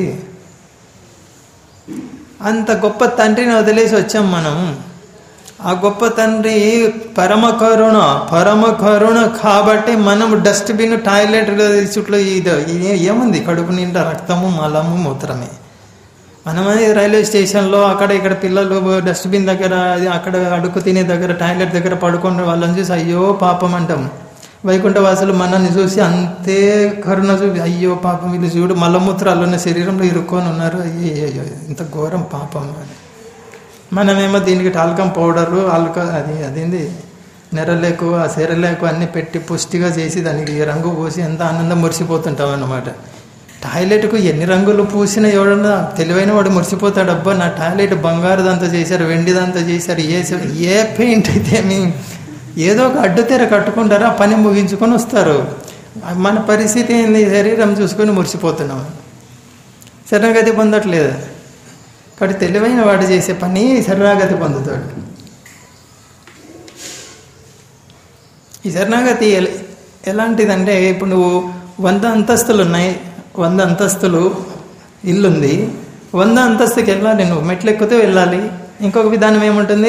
అంత గొప్ప తండ్రిని వదిలేసి వచ్చాం మనం ఆ గొప్ప తండ్రి పరమ కరుణ పరమ కరుణ కాబట్టి మనం డస్ట్బిన్ టాయిలెట్ చుట్టూ ఇది ఇది ఏముంది కడుపు నిండా రక్తము మలము మూత్రమే మనమని రైల్వే స్టేషన్లో అక్కడ ఇక్కడ పిల్లలు డస్ట్బిన్ దగ్గర అది అక్కడ అడుగు తినే దగ్గర టాయిలెట్ దగ్గర పడుకున్న వాళ్ళని చూసి అయ్యో పాపం అంటాం వైకుంఠవాసులు మనల్ని చూసి అంతే కరుణ చూపి అయ్యో పాపం వీళ్ళు చూడు మలమూత్రాలు ఉన్న శరీరంలో ఇరుక్కొని ఉన్నారు అయ్యో అయ్యో ఇంత ఘోరం పాపం అని మనమేమో దీనికి టాల్కం పౌడరు ఆల్క అది అదేంది నెరలేకు ఆ సెరలేకు అన్ని పెట్టి పుష్టిగా చేసి దానికి రంగు పూసి ఎంత ఆనందం మురిసిపోతుంటాం అన్నమాట టాయిలెట్కు ఎన్ని రంగులు పూసినా ఎవడన్నా తెలివైన వాడు మురిసిపోతాడు అబ్బా నా టాయిలెట్ బంగారుదంతా చేశారు వెండిదంతా చేశారు ఏ ఏ పెయింట్ అయితే మీ ఏదో ఒక అడ్డుతెర కట్టుకుంటారో ఆ పని ముగించుకొని వస్తారు మన పరిస్థితి ఏంది శరీరం చూసుకొని మురిసిపోతున్నాం శరణాగతి పొందట్లేదు కాబట్టి తెలివైన వాడు చేసే పని శరణాగతి పొందుతాడు ఈ శరణాగతి ఎల- ఎలాంటిదంటే ఇప్పుడు నువ్వు వంద అంతస్తులు ఉన్నాయి వంద అంతస్తులు ఇల్లుంది వంద అంతస్తుకి వెళ్ళాలి నువ్వు మెట్లు ఎక్కితే వెళ్ళాలి ఇంకొక విధానం ఏముంటుంది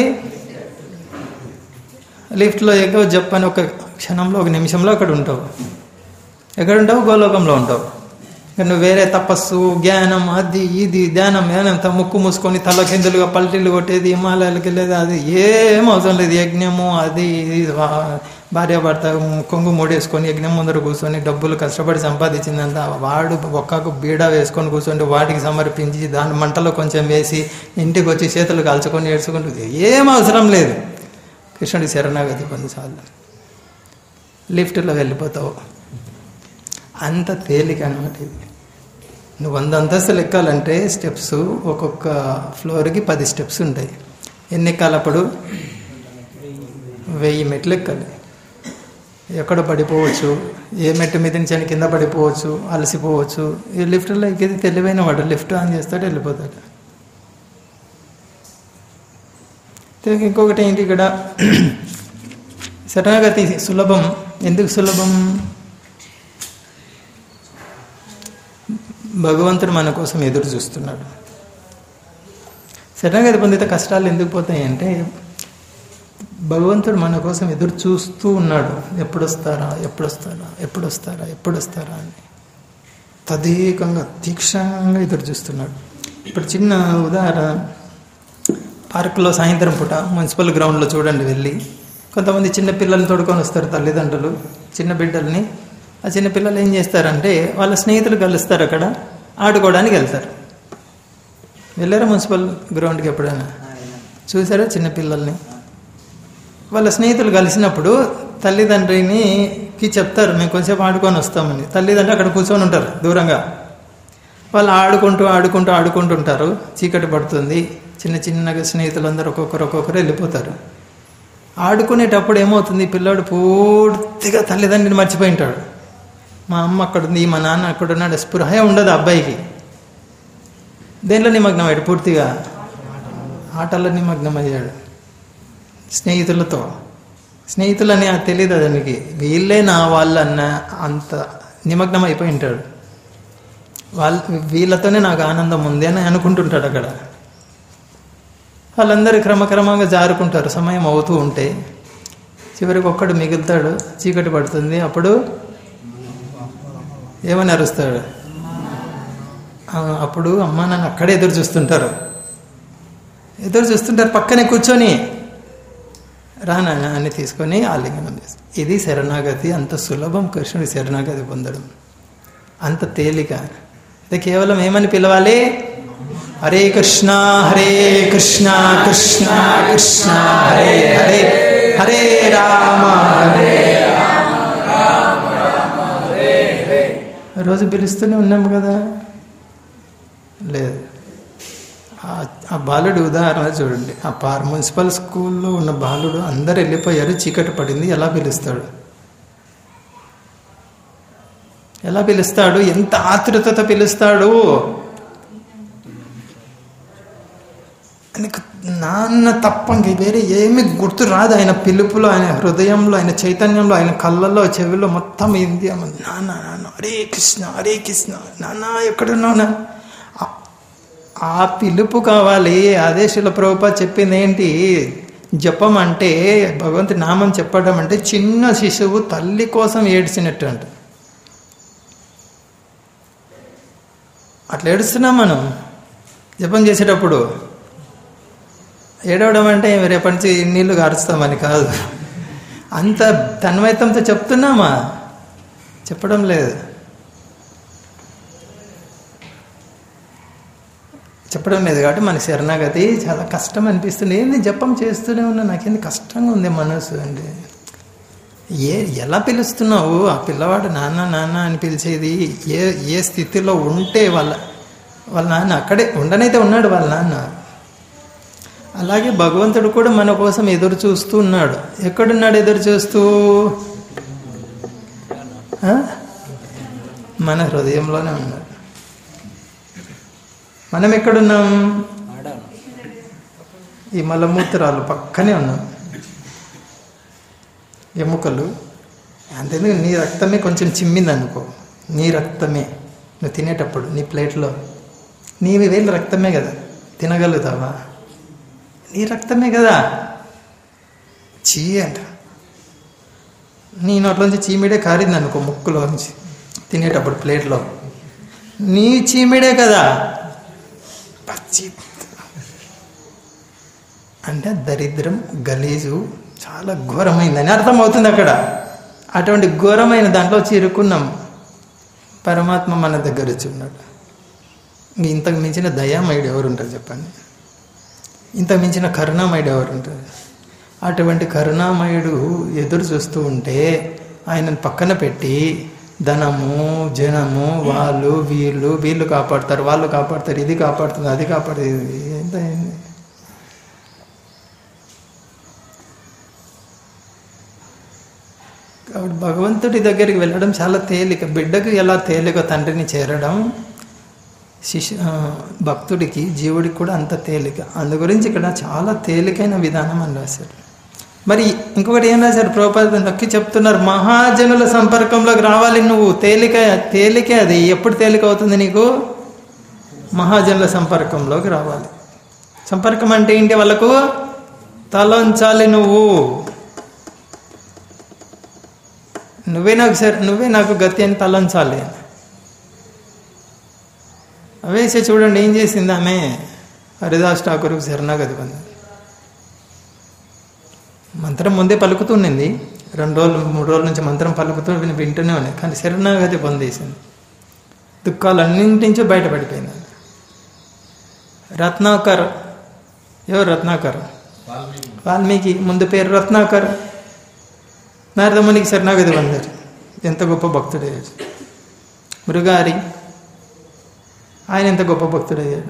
లిఫ్ట్లో ఎక్కో చెప్పని ఒక క్షణంలో ఒక నిమిషంలో అక్కడ ఉంటావు ఎక్కడ ఉంటావు గోలోకంలో ఉంటావు ఇక నువ్వు వేరే తపస్సు జ్ఞానం అది ఇది ధ్యానం ధ్యానం త- ముక్కు మూసుకొని తల కిందులుగా పల్టీలు కొట్టేది హిమాలయాలకు వెళ్ళేది అది ఏం అవసరం లేదు యజ్ఞము అది ఇది వా- భార్యాభర్త కొంగు మూడేసుకొని యజ్ఞం ముందర కూర్చొని డబ్బులు కష్టపడి సంపాదించిందంతా వాడు ఒక్కకు బీడ వేసుకొని కూర్చొని వాటికి సమర్పించి దాని మంటలో కొంచెం వేసి ఇంటికి వచ్చి చేతులు కాల్చుకొని ఏడ్చుకుంటూ ఏం అవసరం లేదు కృష్ణుడి శరణాగతి కొన్నిసార్లు లిఫ్ట్లో వెళ్ళిపోతావు అంత తేలిక అనమాట ఇది నువ్వు వంద అంతస్తులు ఎక్కాలంటే స్టెప్స్ ఒక్కొక్క ఫ్లోర్కి పది స్టెప్స్ ఉంటాయి ఎన్ని ఎక్కాలప్పుడు వెయ్యి మెట్లు ఎక్కాలి ఎక్కడ పడిపోవచ్చు ఏ మెట్టు మీద నుంచి అయినా కింద పడిపోవచ్చు అలసిపోవచ్చు ఈ లిఫ్ట్లో ఎక్కేది తెలివైన వాడు లిఫ్ట్ ఆన్ చేస్తాడు వెళ్ళిపోతాడు అయితే ఇంకొకటి ఏంటి ఇక్కడ శరణాగతి సులభం ఎందుకు సులభం భగవంతుడు మన కోసం ఎదురు చూస్తున్నాడు శరణాగతి పొందితే కష్టాలు ఎందుకు పోతాయి అంటే భగవంతుడు మన కోసం ఎదురు చూస్తూ ఉన్నాడు ఎప్పుడు వస్తారా ఎప్పుడు వస్తారా ఎప్పుడు వస్తారా ఎప్పుడు వస్తారా అని తదేకంగా తీక్షణంగా ఎదురు చూస్తున్నాడు ఇప్పుడు చిన్న ఉదాహరణ పార్కులో సాయంత్రం పూట మున్సిపల్ గ్రౌండ్లో చూడండి వెళ్ళి కొంతమంది చిన్న పిల్లల్ని తోడుకొని వస్తారు తల్లిదండ్రులు చిన్న బిడ్డల్ని ఆ చిన్న పిల్లలు ఏం చేస్తారంటే వాళ్ళ స్నేహితులు కలుస్తారు అక్కడ ఆడుకోవడానికి వెళ్తారు వెళ్ళారా మున్సిపల్ గ్రౌండ్కి ఎప్పుడైనా చూసారా చిన్న పిల్లల్ని వాళ్ళ స్నేహితులు కలిసినప్పుడు తల్లిదండ్రినికి చెప్తారు మేము కొంచెంసేపు ఆడుకొని వస్తామని తల్లిదండ్రులు అక్కడ కూర్చొని ఉంటారు దూరంగా వాళ్ళు ఆడుకుంటూ ఆడుకుంటూ ఆడుకుంటుంటారు చీకటి పడుతుంది చిన్న చిన్నగా స్నేహితులందరూ ఒక్కొక్కరు ఒక్కొక్కరు వెళ్ళిపోతారు ఆడుకునేటప్పుడు ఏమవుతుంది పిల్లాడు పూర్తిగా తల్లిదండ్రిని మర్చిపోయి ఉంటాడు మా అమ్మ అక్కడ ఉంది మా నాన్న అక్కడ ఉన్నాడు స్పృహ ఉండదు ఆ అబ్బాయికి దేంట్లో నిమగ్నం అయ్యాడు పూర్తిగా ఆటల్లో నిమగ్నం అయ్యాడు స్నేహితులతో స్నేహితులని అది తెలియదు అతనికి వీళ్ళే నా వాళ్ళన్న అంత నిమగ్నం అయిపోయి ఉంటాడు వాళ్ళ వీళ్ళతోనే నాకు ఆనందం ఉంది అని అనుకుంటుంటాడు అక్కడ వాళ్ళందరూ క్రమక్రమంగా జారుకుంటారు సమయం అవుతూ ఉంటే చివరికి ఒక్కడు మిగులుతాడు చీకటి పడుతుంది అప్పుడు ఏమని అరుస్తాడు ఆ, అప్పుడు అమ్మ నాన్న అక్కడే ఎదురు చూస్తుంటారు ఎదురు చూస్తుంటారు పక్కనే కూర్చొని రా నాన్న అని తీసుకొని ఆలింగనం చేస్తారు ఇది శరణాగతి అంత సులభం కృష్ణుడి శరణాగతి పొందడం అంత తేలిక ఇది కేవలం ఏమని పిలవాలి హరే కృష్ణ హరే కృష్ణ కృష్ణ కృష్ణ హరే హరే హరే రామ హరే రోజు పిలుస్తూనే ఉన్నాము కదా లేదు ఆ- ఆ బాలుడి ఉదాహరణ చూడండి ఆ పార్ మున్సిపల్ స్కూల్లో ఉన్న బాలుడు అందరు వెళ్ళిపోయారు చీకటి పడింది ఎలా పిలుస్తాడు ఎలా పిలుస్తాడు ఎంత ఆతృతతో పిలుస్తాడు ఆయనకు నాన్న తప్ప ఇంక వేరే ఏమి గుర్తు రాదు ఆయన పిలుపులో ఆయన హృదయంలో ఆయన చైతన్యంలో ఆయన కళ్ళల్లో చెవిలో మొత్తం ఏంది అమ్మ, నాన్న నాన్న హరే కృష్ణ హరే కృష్ణ నాన్న ఎక్కడున్నావు ఆ- ఆ పిలుపు కావాలి అదే శిల ప్రభుపా చెప్పింది ఏంటి జపం అంటే భగవంతుడి నామం చెప్పడం అంటే చిన్న శిశువు తల్లి కోసం ఏడ్చినట్టు అంట అట్లా ఏడుస్తున్నాం మనం జపం చేసేటప్పుడు ఏడవడం అంటే రేపటి నుంచి నీళ్లు గారుస్తామని కాదు అంత తన్మయత్వంతో చెప్తున్నామా చెప్పడం లేదు చెప్పడం లేదు కాబట్టి మన శరణాగతి చాలా కష్టం అనిపిస్తుంది ఏంది జపం చేస్తూనే ఉన్నా నాకేంది కష్టంగా ఉంది మనసు అండి ఏ ఎలా పిలుస్తున్నావు ఆ పిల్లవాడు నాన్న నాన్న అని పిలిచేది ఏ ఏ స్థితిలో ఉంటే వాళ్ళ వాళ్ళ నాన్న అక్కడే ఉండనైతే ఉన్నాడు వాళ్ళ నాన్న అలాగే భగవంతుడు కూడా మన కోసం ఎదురు చూస్తూ ఉన్నాడు ఎక్కడున్నాడు ఎదురు చూస్తూ ఆ? మన హృదయంలోనే ఉన్నాడు మనం ఎక్కడున్నాం ఈ మలమూత్రాలు పక్కనే ఉన్నాం ఎముకలు అంతేందుకు నీ రక్తమే కొంచెం చిమ్మింది అనుకో నీ రక్తమే నువ్వు తినేటప్పుడు నీ ప్లేట్లో నీవి వేలు రక్తమే కదా తినగలుగుతావా నీ రక్తమే కదా చీ అంట నీ నోట్లోంచి చీమిడే కారింది అనుకో ముక్కులోంచి తినేటప్పుడు ప్లేట్లో నీ చీమిడే కదా పచ్చి అంటే దరిద్రం గలీజు చాలా ఘోరమైందని అర్థమవుతుంది అక్కడ అటువంటి ఘోరమైన దాంట్లో చిరుకున్నాం పరమాత్మ మన దగ్గర వచ్చి ఉన్నాడు ఇంక ఇంతకు మించిన దయామయుడు ఎవరు ఉంటారు చెప్పండి ఇంతకు మించిన కరుణామయుడు ఎవరు ఉంటారు అటువంటి కరుణామయుడు ఎదురు చూస్తూ ఉంటే ఆయనను పక్కన పెట్టి ధనము జనము వాళ్ళు వీళ్ళు వీళ్ళు కాపాడతారు వాళ్ళు కాపాడతారు ఇది కాపాడుతుంది అది కాపాడుతుంది ఇది ఎంత అయింది కాబట్టి భగవంతుడి దగ్గరికి వెళ్ళడం చాలా తేలిక బిడ్డకు ఎలా తేలిక తండ్రిని చేరడం శిష్యు ఆ, భక్తుడికి జీవుడికి కూడా అంత తేలిక అందు గురించి ఇక్కడ చాలా తేలికైన విధానం అని రాశారు మరి ఇంకొకటి ఏం రాశారు ప్రభుపాద నొక్కి చెప్తున్నారు మహాజనుల సంపర్కంలోకి రావాలి నువ్వు తేలిక తేలికే అది ఎప్పుడు తేలిక అవుతుంది నీకు మహాజనుల సంపర్కంలోకి రావాలి సంపర్కం అంటే ఏంటి వాళ్ళకు తలంచాలి నువ్వు నువ్వే నాకు సరే నువ్వే నాకు గతి అని తలంచాలి అవేసే చూడండి ఏం చేసింది ఆమె హరిదాస్ ఠాకూర్కు శరణాగతి పొందింది మంత్రం ముందే పలుకుతుండింది రెండు రోజులు మూడు రోజుల నుంచి మంత్రం పలుకుతూ విని- వింటూనే ఉన్నాయి కానీ శరణాగతి పొందేసింది దుఃఖాలన్నింటి నుంచో బయటపడిపోయింది రత్నాకర్ ఎవరు రత్నాకర్ వాల్మీకి ముందు పేరు రత్నాకర్ నారదమునికి శరణాగతి పొందారు ఎంత గొప్ప భక్తుడయ్యాడు మృగారి ఆయన ఎంత గొప్ప భక్తుడయ్యాడు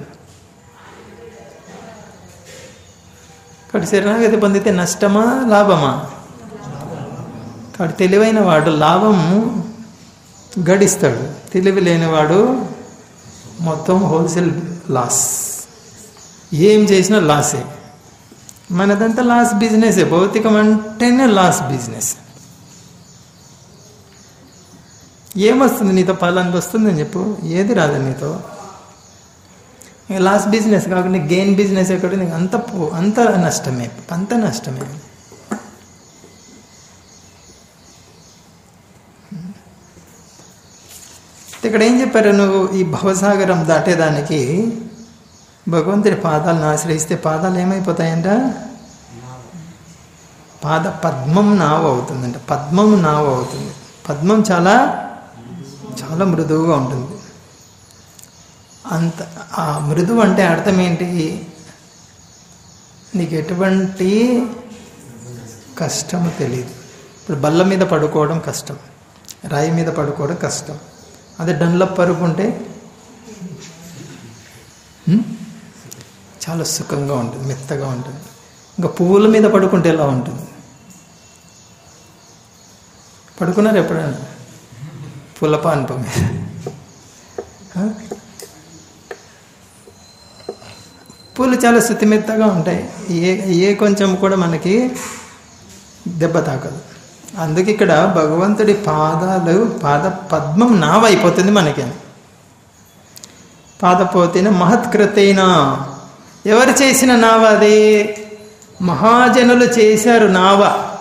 కాబట్టి శరణాగతి పొందితే నష్టమా లాభమా కాబట్టి తెలివైన వాడు లాభం గడిస్తాడు తెలివి లేనివాడు మొత్తం హోల్సేల్ లాస్ ఏం చేసినా లాసే మనదంతా లాస్ బిజినెసే భౌతికం అంటేనే లాస్ బిజినెస్ ఏమొస్తుంది నీతో పలాంటి వస్తుందని చెప్పు ఏది రాదు నీతో ఇక లాస్ బిజినెస్ కాకుండా గెయిన్ బిజినెస్ ఎక్కడ నీకు అంత పో- అంత నష్టమే అంత నష్టమే ఇక్కడ ఏం చెప్పారు నువ్వు ఈ భవసాగరం దాటేదానికి భగవంతుడి పాదాలను ఆశ్రయిస్తే పాదాలు ఏమైపోతాయంట పాద పద్మం నావ అవుతుందంట పద్మం నావ అవుతుంది పద్మం చాలా చాలా మృదువుగా ఉంటుంది అంత ఆ మృదువు అంటే అర్థం ఏంటి నీకు ఎటువంటి కష్టము తెలియదు ఇప్పుడు బల్ల మీద పడుకోవడం కష్టం రాయి మీద పడుకోవడం కష్టం అదే డన్లప్ పరుపు ఉంటే హ్మ్? చాలా సుఖంగా ఉంటుంది మెత్తగా ఉంటుంది ఇంకా పువ్వుల మీద పడుకుంటే ఎలా ఉంటుంది పడుకున్నారు ఎప్పుడైనా పులప అనుప మీద ఆ? పూలు చాలా శుతిమెత్తగా ఉంటాయి ఏ ఏ కొంచెం కూడా మనకి దెబ్బ తాకదు అందుకే ఇక్కడ భగవంతుడి పాదాలు పాద పద్మం నావైపోతుంది మనకి పాదపోతేన మహత్కృతైన ఎవరు చేసిన నావ అది మహాజనులు చేశారు నావ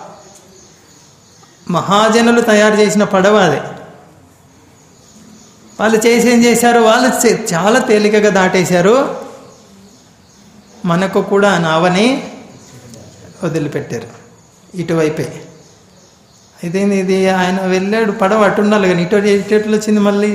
మహాజనులు తయారు చేసిన పడవ అది వాళ్ళు చేసి ఏం చేశారు వాళ్ళు చే- చాలా తేలికగా దాటేశారు మనకు కూడా ఆ నావని వదిలిపెట్టారు ఇటువైపే అయితే ఇది ఆయన వెళ్ళాడు పడవ అటు ఉండాలి కానీ ఇటు ఇటు ఎట్లా వచ్చింది మళ్ళీ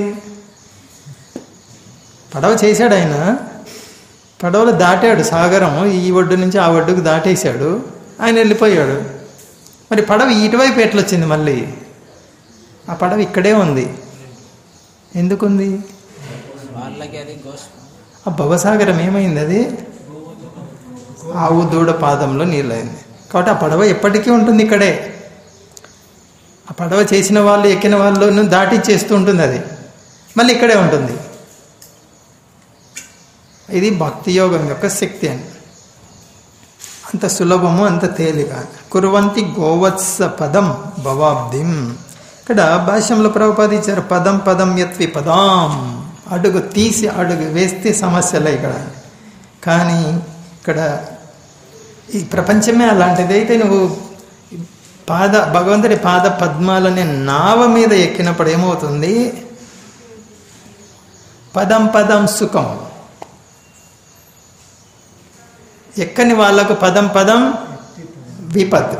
పడవ చేశాడు ఆయన పడవలో దాటాడు సాగరం ఈ ఒడ్డు నుంచి ఆ ఒడ్డుకు దాటేశాడు ఆయన వెళ్ళిపోయాడు మరి పడవ ఇటువైపు ఎట్లొచ్చింది మళ్ళీ ఆ పడవ ఇక్కడే ఉంది ఎందుకుంది వాళ్ళకి అది గోస్ ఆ భవసాగరం ఏమైంది అది ఆవు దూడ పాదంలో నీళ్ళైంది కాబట్టి ఆ పడవ ఎప్పటికీ ఉంటుంది ఇక్కడే ఆ పడవ చేసిన వాళ్ళు ఎక్కిన వాళ్ళు దాటిచ్చేస్తూ ఉంటుంది అది మళ్ళీ ఇక్కడే ఉంటుంది ఇది భక్తి యోగం యొక్క శక్తి అని అంత సులభము అంత తేలిక కురువంతి గోవత్స పదం భవాబ్దిం ఇక్కడ భాష్యంలో ప్రభుపాదించారు పదం పదం యత్వి పదాం అడుగు తీసి అడుగు వేస్తే సమస్యలే ఇక్కడ కానీ ఇక్కడ ఈ ప్రపంచమే అలాంటిది అయితే నువ్వు పాద భగవంతుడి పాద పద్మాలనే నావ మీద ఎక్కినప్పుడు ఏమవుతుంది పదం పదం సుఖం ఎక్కని వాళ్ళకు పదం పదం విపత్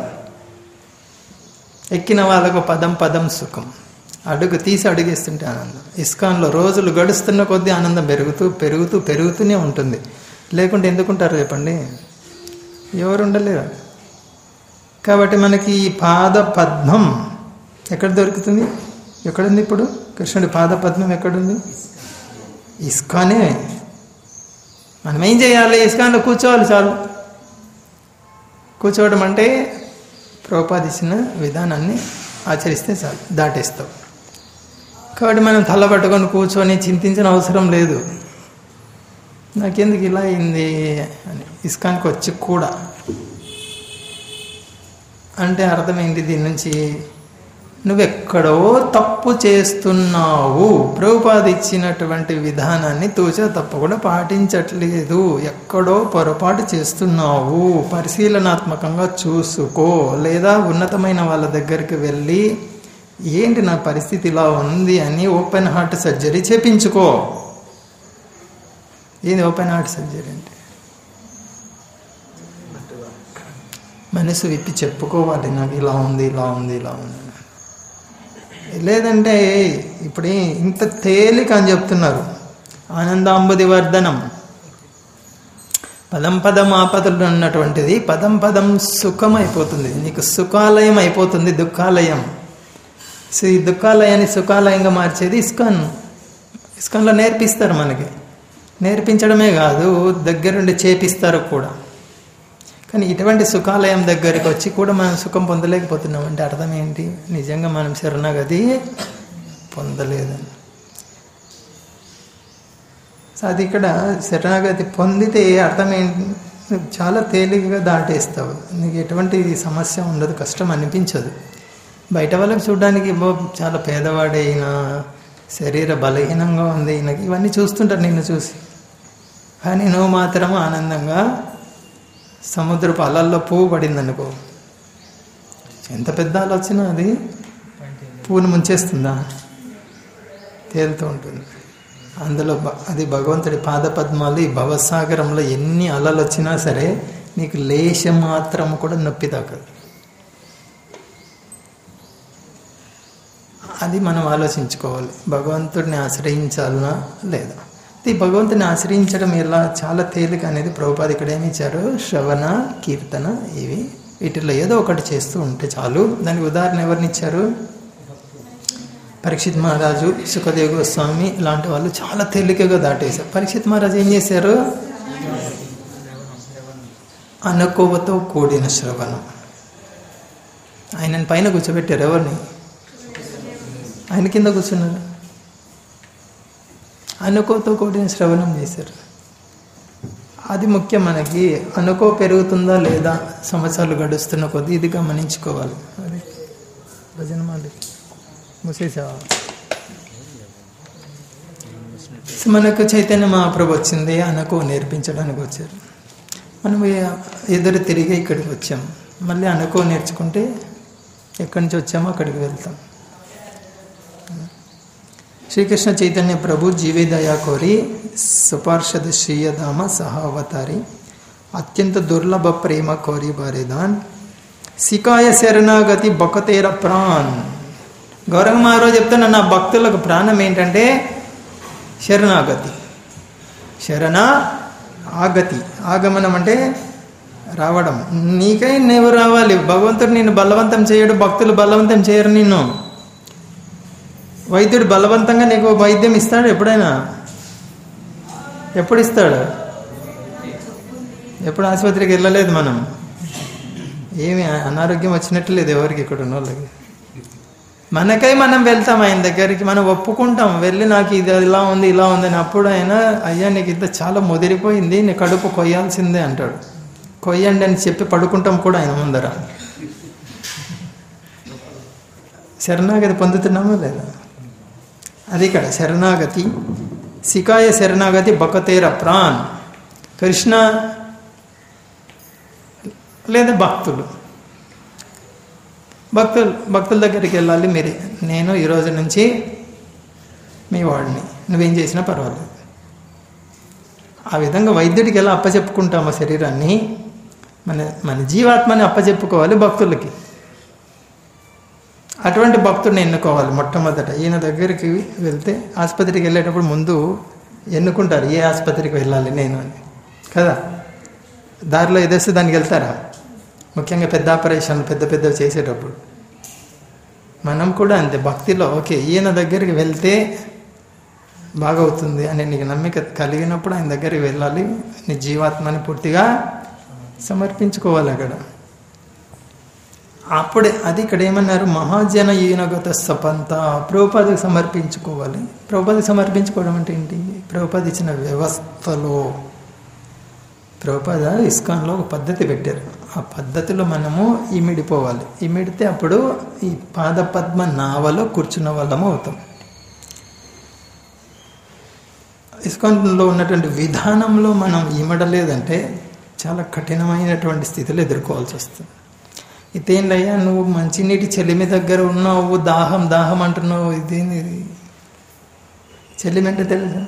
ఎక్కిన వాళ్ళకు పదం పదం సుఖం అడుగు తీసి అడుగేస్తుంటే ఆనందం ఇస్కాన్లో రోజులు గడుస్తున్న కొద్దీ ఆనందం పెరుగుతూ పెరుగుతూ పెరుగుతూనే ఉంటుంది లేకుంటే ఎందుకుంటారు చెప్పండి ఎవరు ఉండలేరు కాబట్టి మనకి ఈ పాద పద్మం ఎక్కడ దొరుకుతుంది ఎక్కడుంది ఇప్పుడు కృష్ణుడి పాద పద్మం ఎక్కడుంది ఇస్కానే మనం ఏం చేయాలి ఇస్కాన్లో కూర్చోవాలి చాలు కూర్చోవడం అంటే ప్రోపాదించిన విధానాన్ని ఆచరిస్తే చాలు దాటేస్తావు కాబట్టి మనం తల పట్టుకొని కూర్చొని చింతించిన అవసరం లేదు నాకెందుకు ఇలా అయింది అని ఇస్కాన్కి వచ్చి కూడా అంటే అర్థమైంది దీని నుంచి నువ్వెక్కడో తప్పు చేస్తున్నావు ప్రభుపాద ఇచ్చినటువంటి విధానాన్ని తూచా తప్పకుండా పాటించట్లేదు ఎక్కడో పొరపాటు చేస్తున్నావు పరిశీలనాత్మకంగా చూసుకో లేదా ఉన్నతమైన వాళ్ళ దగ్గరికి వెళ్ళి ఏంటి నా పరిస్థితి ఇలా ఉంది అని ఓపెన్ హార్ట్ సర్జరీ చేపించుకో ఏంది ఓపెన్ హార్ట్ సర్జరీ అంటే మనసు విప్పి చెప్పుకోవాలి నాకు ఇలా ఉంది ఇలా ఉంది ఇలా ఉంది అని. లేదంటే ఇప్పుడు ఇంత తేలిక అని చెప్తున్నారు ఆనందాంబుది వర్ధనం పదం పదం ఆపదలు అన్నటువంటిది పదం పదం సుఖం అయిపోతుంది నీకు సుఖాలయం అయిపోతుంది దుఃఖాలయం సో ఈ దుఃఖాలయాన్ని సుఖాలయంగా మార్చేది ఇస్కాన్ ఇస్కాన్లో నేర్పిస్తారు మనకి నేర్పించడమే కాదు దగ్గరుండి చేపిస్తారు కూడా కానీ ఇటువంటి సుఖాలయం దగ్గరికి వచ్చి కూడా మనం సుఖం పొందలేకపోతున్నాం అంటే అర్థం ఏంటి నిజంగా మనం శరణగది పొందలేదని సో అది ఇక్కడ శరణాగతి పొందితే అర్థం ఏంటి నువ్వు చాలా తేలికగా దాటేస్తావు నీకు ఎటువంటి సమస్య ఉండదు కష్టం అనిపించదు బయట వాళ్ళకి చూడడానికి ఏమో చాలా పేదవాడే ఈయన శరీర బలహీనంగా ఉంది ఈయనకి ఇవన్నీ చూస్తుంటారు నిన్ను చూసి కానీ నువ్వు మాత్రం ఆనందంగా సముద్రపు అలల్లో పువ్వు పడింది అనుకో ఎంత పెద్ద అల వచ్చినా అది పువ్వును ముంచేస్తుందా తేలుతూ ఉంటుంది అందులో బ- అది భగవంతుడి పాదపద్మాలు ఈ భవసాగరంలో ఎన్ని అలలు వచ్చినా సరే నీకు లేశం మాత్రం కూడా నొప్పి తాకదు అది మనం ఆలోచించుకోవాలి భగవంతుడిని ఆశ్రయించాలనా లేదా ఈ భగవంతుని ఆశ్రయించడం ఎలా చాలా తేలిక అనేది ప్రభుపాద ఇక్కడ ఏమి ఇచ్చారు శ్రవణ కీర్తన ఇవి వీటిలో ఏదో ఒకటి చేస్తూ ఉంటే చాలు దానికి ఉదాహరణ ఎవరిని ఇచ్చారు పరీక్షిత్ మహారాజు సుఖదేవ్ గోస్వామి ఇలాంటి వాళ్ళు చాలా తేలికగా దాటేశారు పరీక్షిత్ మహారాజు ఏం చేశారు అనుకోవతో కూడిన శ్రవణం ఆయనని పైన కూర్చోబెట్టారు ఎవరిని ఆయన కింద కూర్చున్నారు అనుకోతో కూడిన శ్రవణం చేశారు అది ముఖ్యం మనకి అనుకో పెరుగుతుందా లేదా సంవత్సరాలు గడుస్తున్న కొద్దీ ఇది గమనించుకోవాలి అది భజన మాలి మూసేసావా సో మనకు చైతన్య మహాప్రభు వచ్చింది అనుకో నేర్పించడానికి వచ్చారు మనం ఏ- ఎదురు తిరిగి ఇక్కడికి వచ్చాం మళ్ళీ అనుకో నేర్చుకుంటే ఎక్కడి నుంచి వచ్చామో అక్కడికి వెళ్తాం శ్రీకృష్ణ చైతన్య ప్రభు జీవి దయా కోరి సుపార్షద శ్రీయధామ సహావతారి అత్యంత దుర్లభ ప్రేమ కోరి బారిదాన్ సికాయ శరణాగతి బొకతేర ప్రాణ్ గౌరవ మహారాజు చెప్తున్న నా భక్తులకు ప్రాణం ఏంటంటే శరణాగతి శరణ ఆగతి ఆగమనం అంటే రావడం నీకై నువ్వు రావాలి భగవంతుడు నిన్ను బలవంతం చేయడు భక్తులు బలవంతం చేయరు నిన్ను వైద్యుడు బలవంతంగా నీకు వైద్యం ఇస్తాడు ఎప్పుడైనా ఎప్పుడు ఇస్తాడు ఎప్పుడు ఆసుపత్రికి వెళ్ళలేదు మనం ఏమి అనారోగ్యం వచ్చినట్టు లేదు ఎవరికి ఇక్కడ ఉన్న వాళ్ళకి మనకై మనం వెళ్తాం ఆయన దగ్గరికి మనం ఒప్పుకుంటాం వెళ్ళి నాకు ఇది ఇలా ఉంది ఇలా ఉంది అని అప్పుడు ఆయన అయ్యా నీకు ఇంత చాలా ముదిరిపోయింది నీ కడుపు కొయ్యాల్సిందే అంటాడు కొయ్యండి అని చెప్పి పడుకుంటాం కూడా ఆయన ముందర శరణాగతి పొందుతున్నామా లేదా అది ఇక్కడ శరణాగతి సికాయ శరణాగతి బకతేర ప్రాణ్ కృష్ణ లేదా భక్తులు భక్తులు భక్తుల దగ్గరికి వెళ్ళాలి మీరే నేను ఈరోజు నుంచి మీ వాడిని నువ్వేం చేసినా పర్వాలేదు ఆ విధంగా వైద్యుడికి ఎలా అప్పచెప్పుకుంటామో శరీరాన్ని మన మన జీవాత్మని అప్పచెప్పుకోవాలి భక్తులకి అటువంటి భక్తుడిని ఎన్నుకోవాలి మొట్టమొదట ఈయన దగ్గరికి వెళ్తే ఆసుపత్రికి వెళ్ళేటప్పుడు ముందు ఎన్నుకుంటారు ఏ ఆసుపత్రికి వెళ్ళాలి నేను అని కదా దారిలో ఏదేస్తే దానికి వెళ్తారా ముఖ్యంగా పెద్ద ఆపరేషన్లు పెద్ద పెద్దవి చేసేటప్పుడు మనం కూడా అంతే భక్తిలో ఓకే ఈయన దగ్గరికి వెళ్తే బాగవుతుంది అనే నీకు నమ్మిక కలిగినప్పుడు ఆయన దగ్గరికి వెళ్ళాలి నీ జీవాత్మని పూర్తిగా సమర్పించుకోవాలి అక్కడ అప్పుడే అది ఇక్కడ ఏమన్నారు మహాజన ఈనగత సపంత ప్రభుపాదికి సమర్పించుకోవాలి ప్రభుపాదికి సమర్పించుకోవడం అంటే ఏంటి ప్రభుపాది ఇచ్చిన వ్యవస్థలో ప్రభుపాద ఇస్కాన్లో ఒక పద్ధతి పెట్టారు ఆ పద్ధతిలో మనము ఇమిడిపోవాలి ఇమిడితే అప్పుడు ఈ పాదపద్మ నావలో కూర్చున్న వాళ్ళము అవుతాం ఇస్కాన్లో ఉన్నటువంటి విధానంలో మనం ఇమడలేదంటే చాలా కఠినమైనటువంటి స్థితిలో ఎదుర్కోవాల్సి వస్తుంది ఇదేంటయ్యా నువ్వు మంచినీటి చెలిమి దగ్గర ఉన్నావు దాహం దాహం అంటున్నావు ఇదేంది ఇది చెలిమి అంటే తెలుసా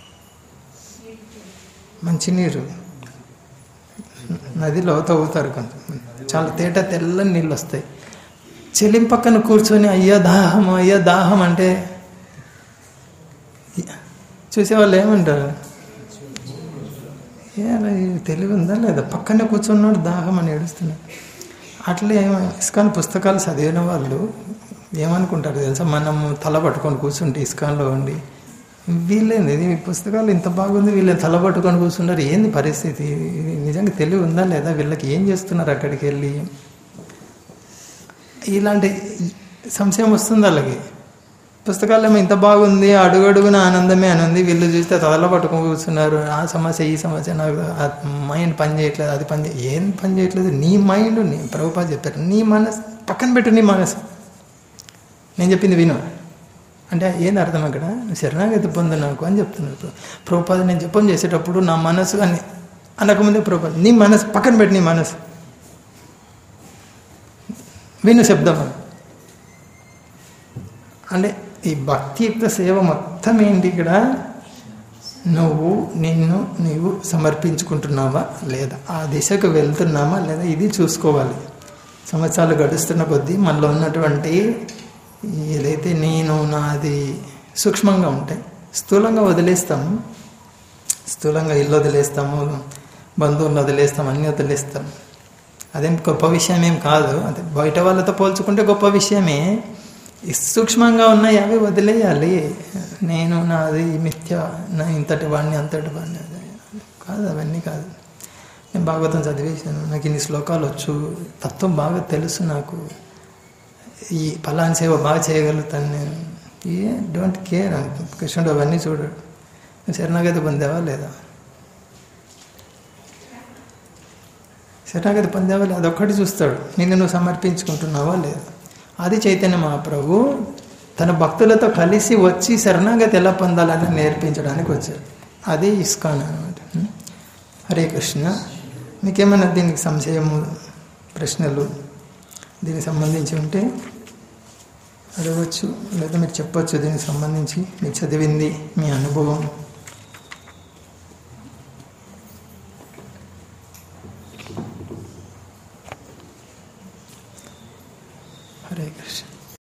మంచినీరు నదిలో తవ్వుతారు కొంతమంది చాలా తేట తెల్లని నీళ్ళు వస్తాయి చెలిం పక్కన కూర్చొని అయ్యా దాహం అయ్యా దాహం అంటే చూసేవాళ్ళు ఏమంటారు ఏ అలా ఇది తెలివి ఉందా లేదా పక్కనే కూర్చున్నాడు దాహం అని ఏడుస్తున్నాడు అట్లే ఇస్కాన్ పుస్తకాలు చదివిన వాళ్ళు ఏమనుకుంటారు తెలుసా మనము తల పట్టుకొని కూర్చుంటే ఇస్కాన్లో ఉండి వీళ్ళేంది ఇది పుస్తకాలు ఇంత బాగుంది వీళ్ళు తల పట్టుకొని కూర్చున్నారు ఏంది పరిస్థితి ఇది నిజంగా తెలివి ఉందా లేదా వీళ్ళకి ఏం చేస్తున్నారు అక్కడికి వెళ్ళి ఇలాంటి సంశయం వస్తుంది వాళ్ళకి పుస్తకాలు ఏమో ఇంత బాగుంది అడుగడుగున ఆనందమే అని ఉంది వీళ్ళు చూస్తే తల పట్టుకొని కూర్చున్నారు ఆ సమస్య ఈ సమస్య నాకు ఆ మైండ్ పని చేయట్లేదు అది పని చేయ ఏం పని చేయట్లేదు నీ మైండ్ నీ ప్రభుపా చెప్పారు నీ మనసు పక్కన పెట్టు నీ మనసు నేను చెప్పింది విను అంటే ఏంది అర్థం అక్కడ శరణాగతి పొందు నాకు అని చెప్తున్నారు ప్రభుపాద నేను జపం చేసేటప్పుడు నా మనసు అని అనకముందే ప్రభుపాద నీ మనసు పక్కన పెట్టి నీ మనసు విను శబ్దం అని అంటే ఈ భక్తియుక్త సేవ మొత్తం ఏంటి ఇక్కడ నువ్వు నిన్ను నీవు సమర్పించుకుంటున్నావా లేదా ఆ దిశకు వెళ్తున్నామా లేదా ఇది చూసుకోవాలి సంవత్సరాలు గడుస్తున్న కొద్దీ మనలో ఉన్నటువంటి ఏదైతే నేను నాది సూక్ష్మంగా ఉంటాయి స్థూలంగా వదిలేస్తాము స్థూలంగా ఇల్లు వదిలేస్తాము బంధువులను వదిలేస్తాం అన్నీ వదిలేస్తాం అదేం గొప్ప విషయం ఏం కాదు అదే బయట వాళ్ళతో పోల్చుకుంటే గొప్ప విషయమే ఈ సూక్ష్మంగా ఉన్నాయి అవి వదిలేయాలి నేను నాది మిథ్య నా ఇంతటి వాడిని అంతటి వాడిని అది కాదు అవన్నీ కాదు నేను భాగవతం చదివేశాను నాకు ఇన్ని శ్లోకాలు వచ్చు తత్వం బాగా తెలుసు నాకు ఈ ఫలాన్ సేవ బాగా చేయగలుగుతాను నేను ఏ డోంట్ కేర్ కృష్ణుడు అవన్నీ చూడు శరణాగతి పొందావా లేదా శరణాగతి పొందావా లేదా అదొక్కటి చూస్తాడు నిన్ను నువ్వు సమర్పించుకుంటున్నావా లేదా అది చైతన్య మహాప్రభు తన భక్తులతో కలిసి వచ్చి శరణాగతి ఎలా పొందాలని నేర్పించడానికి వచ్చారు అది ఇస్కాన్ అనమాట హరే కృష్ణ మీకేమైనా దీనికి సంశయము ప్రశ్నలు దీనికి సంబంధించి ఉంటే అడగవచ్చు లేదా మీరు చెప్పొచ్చు దీనికి సంబంధించి మీరు చదివింది మీ అనుభవం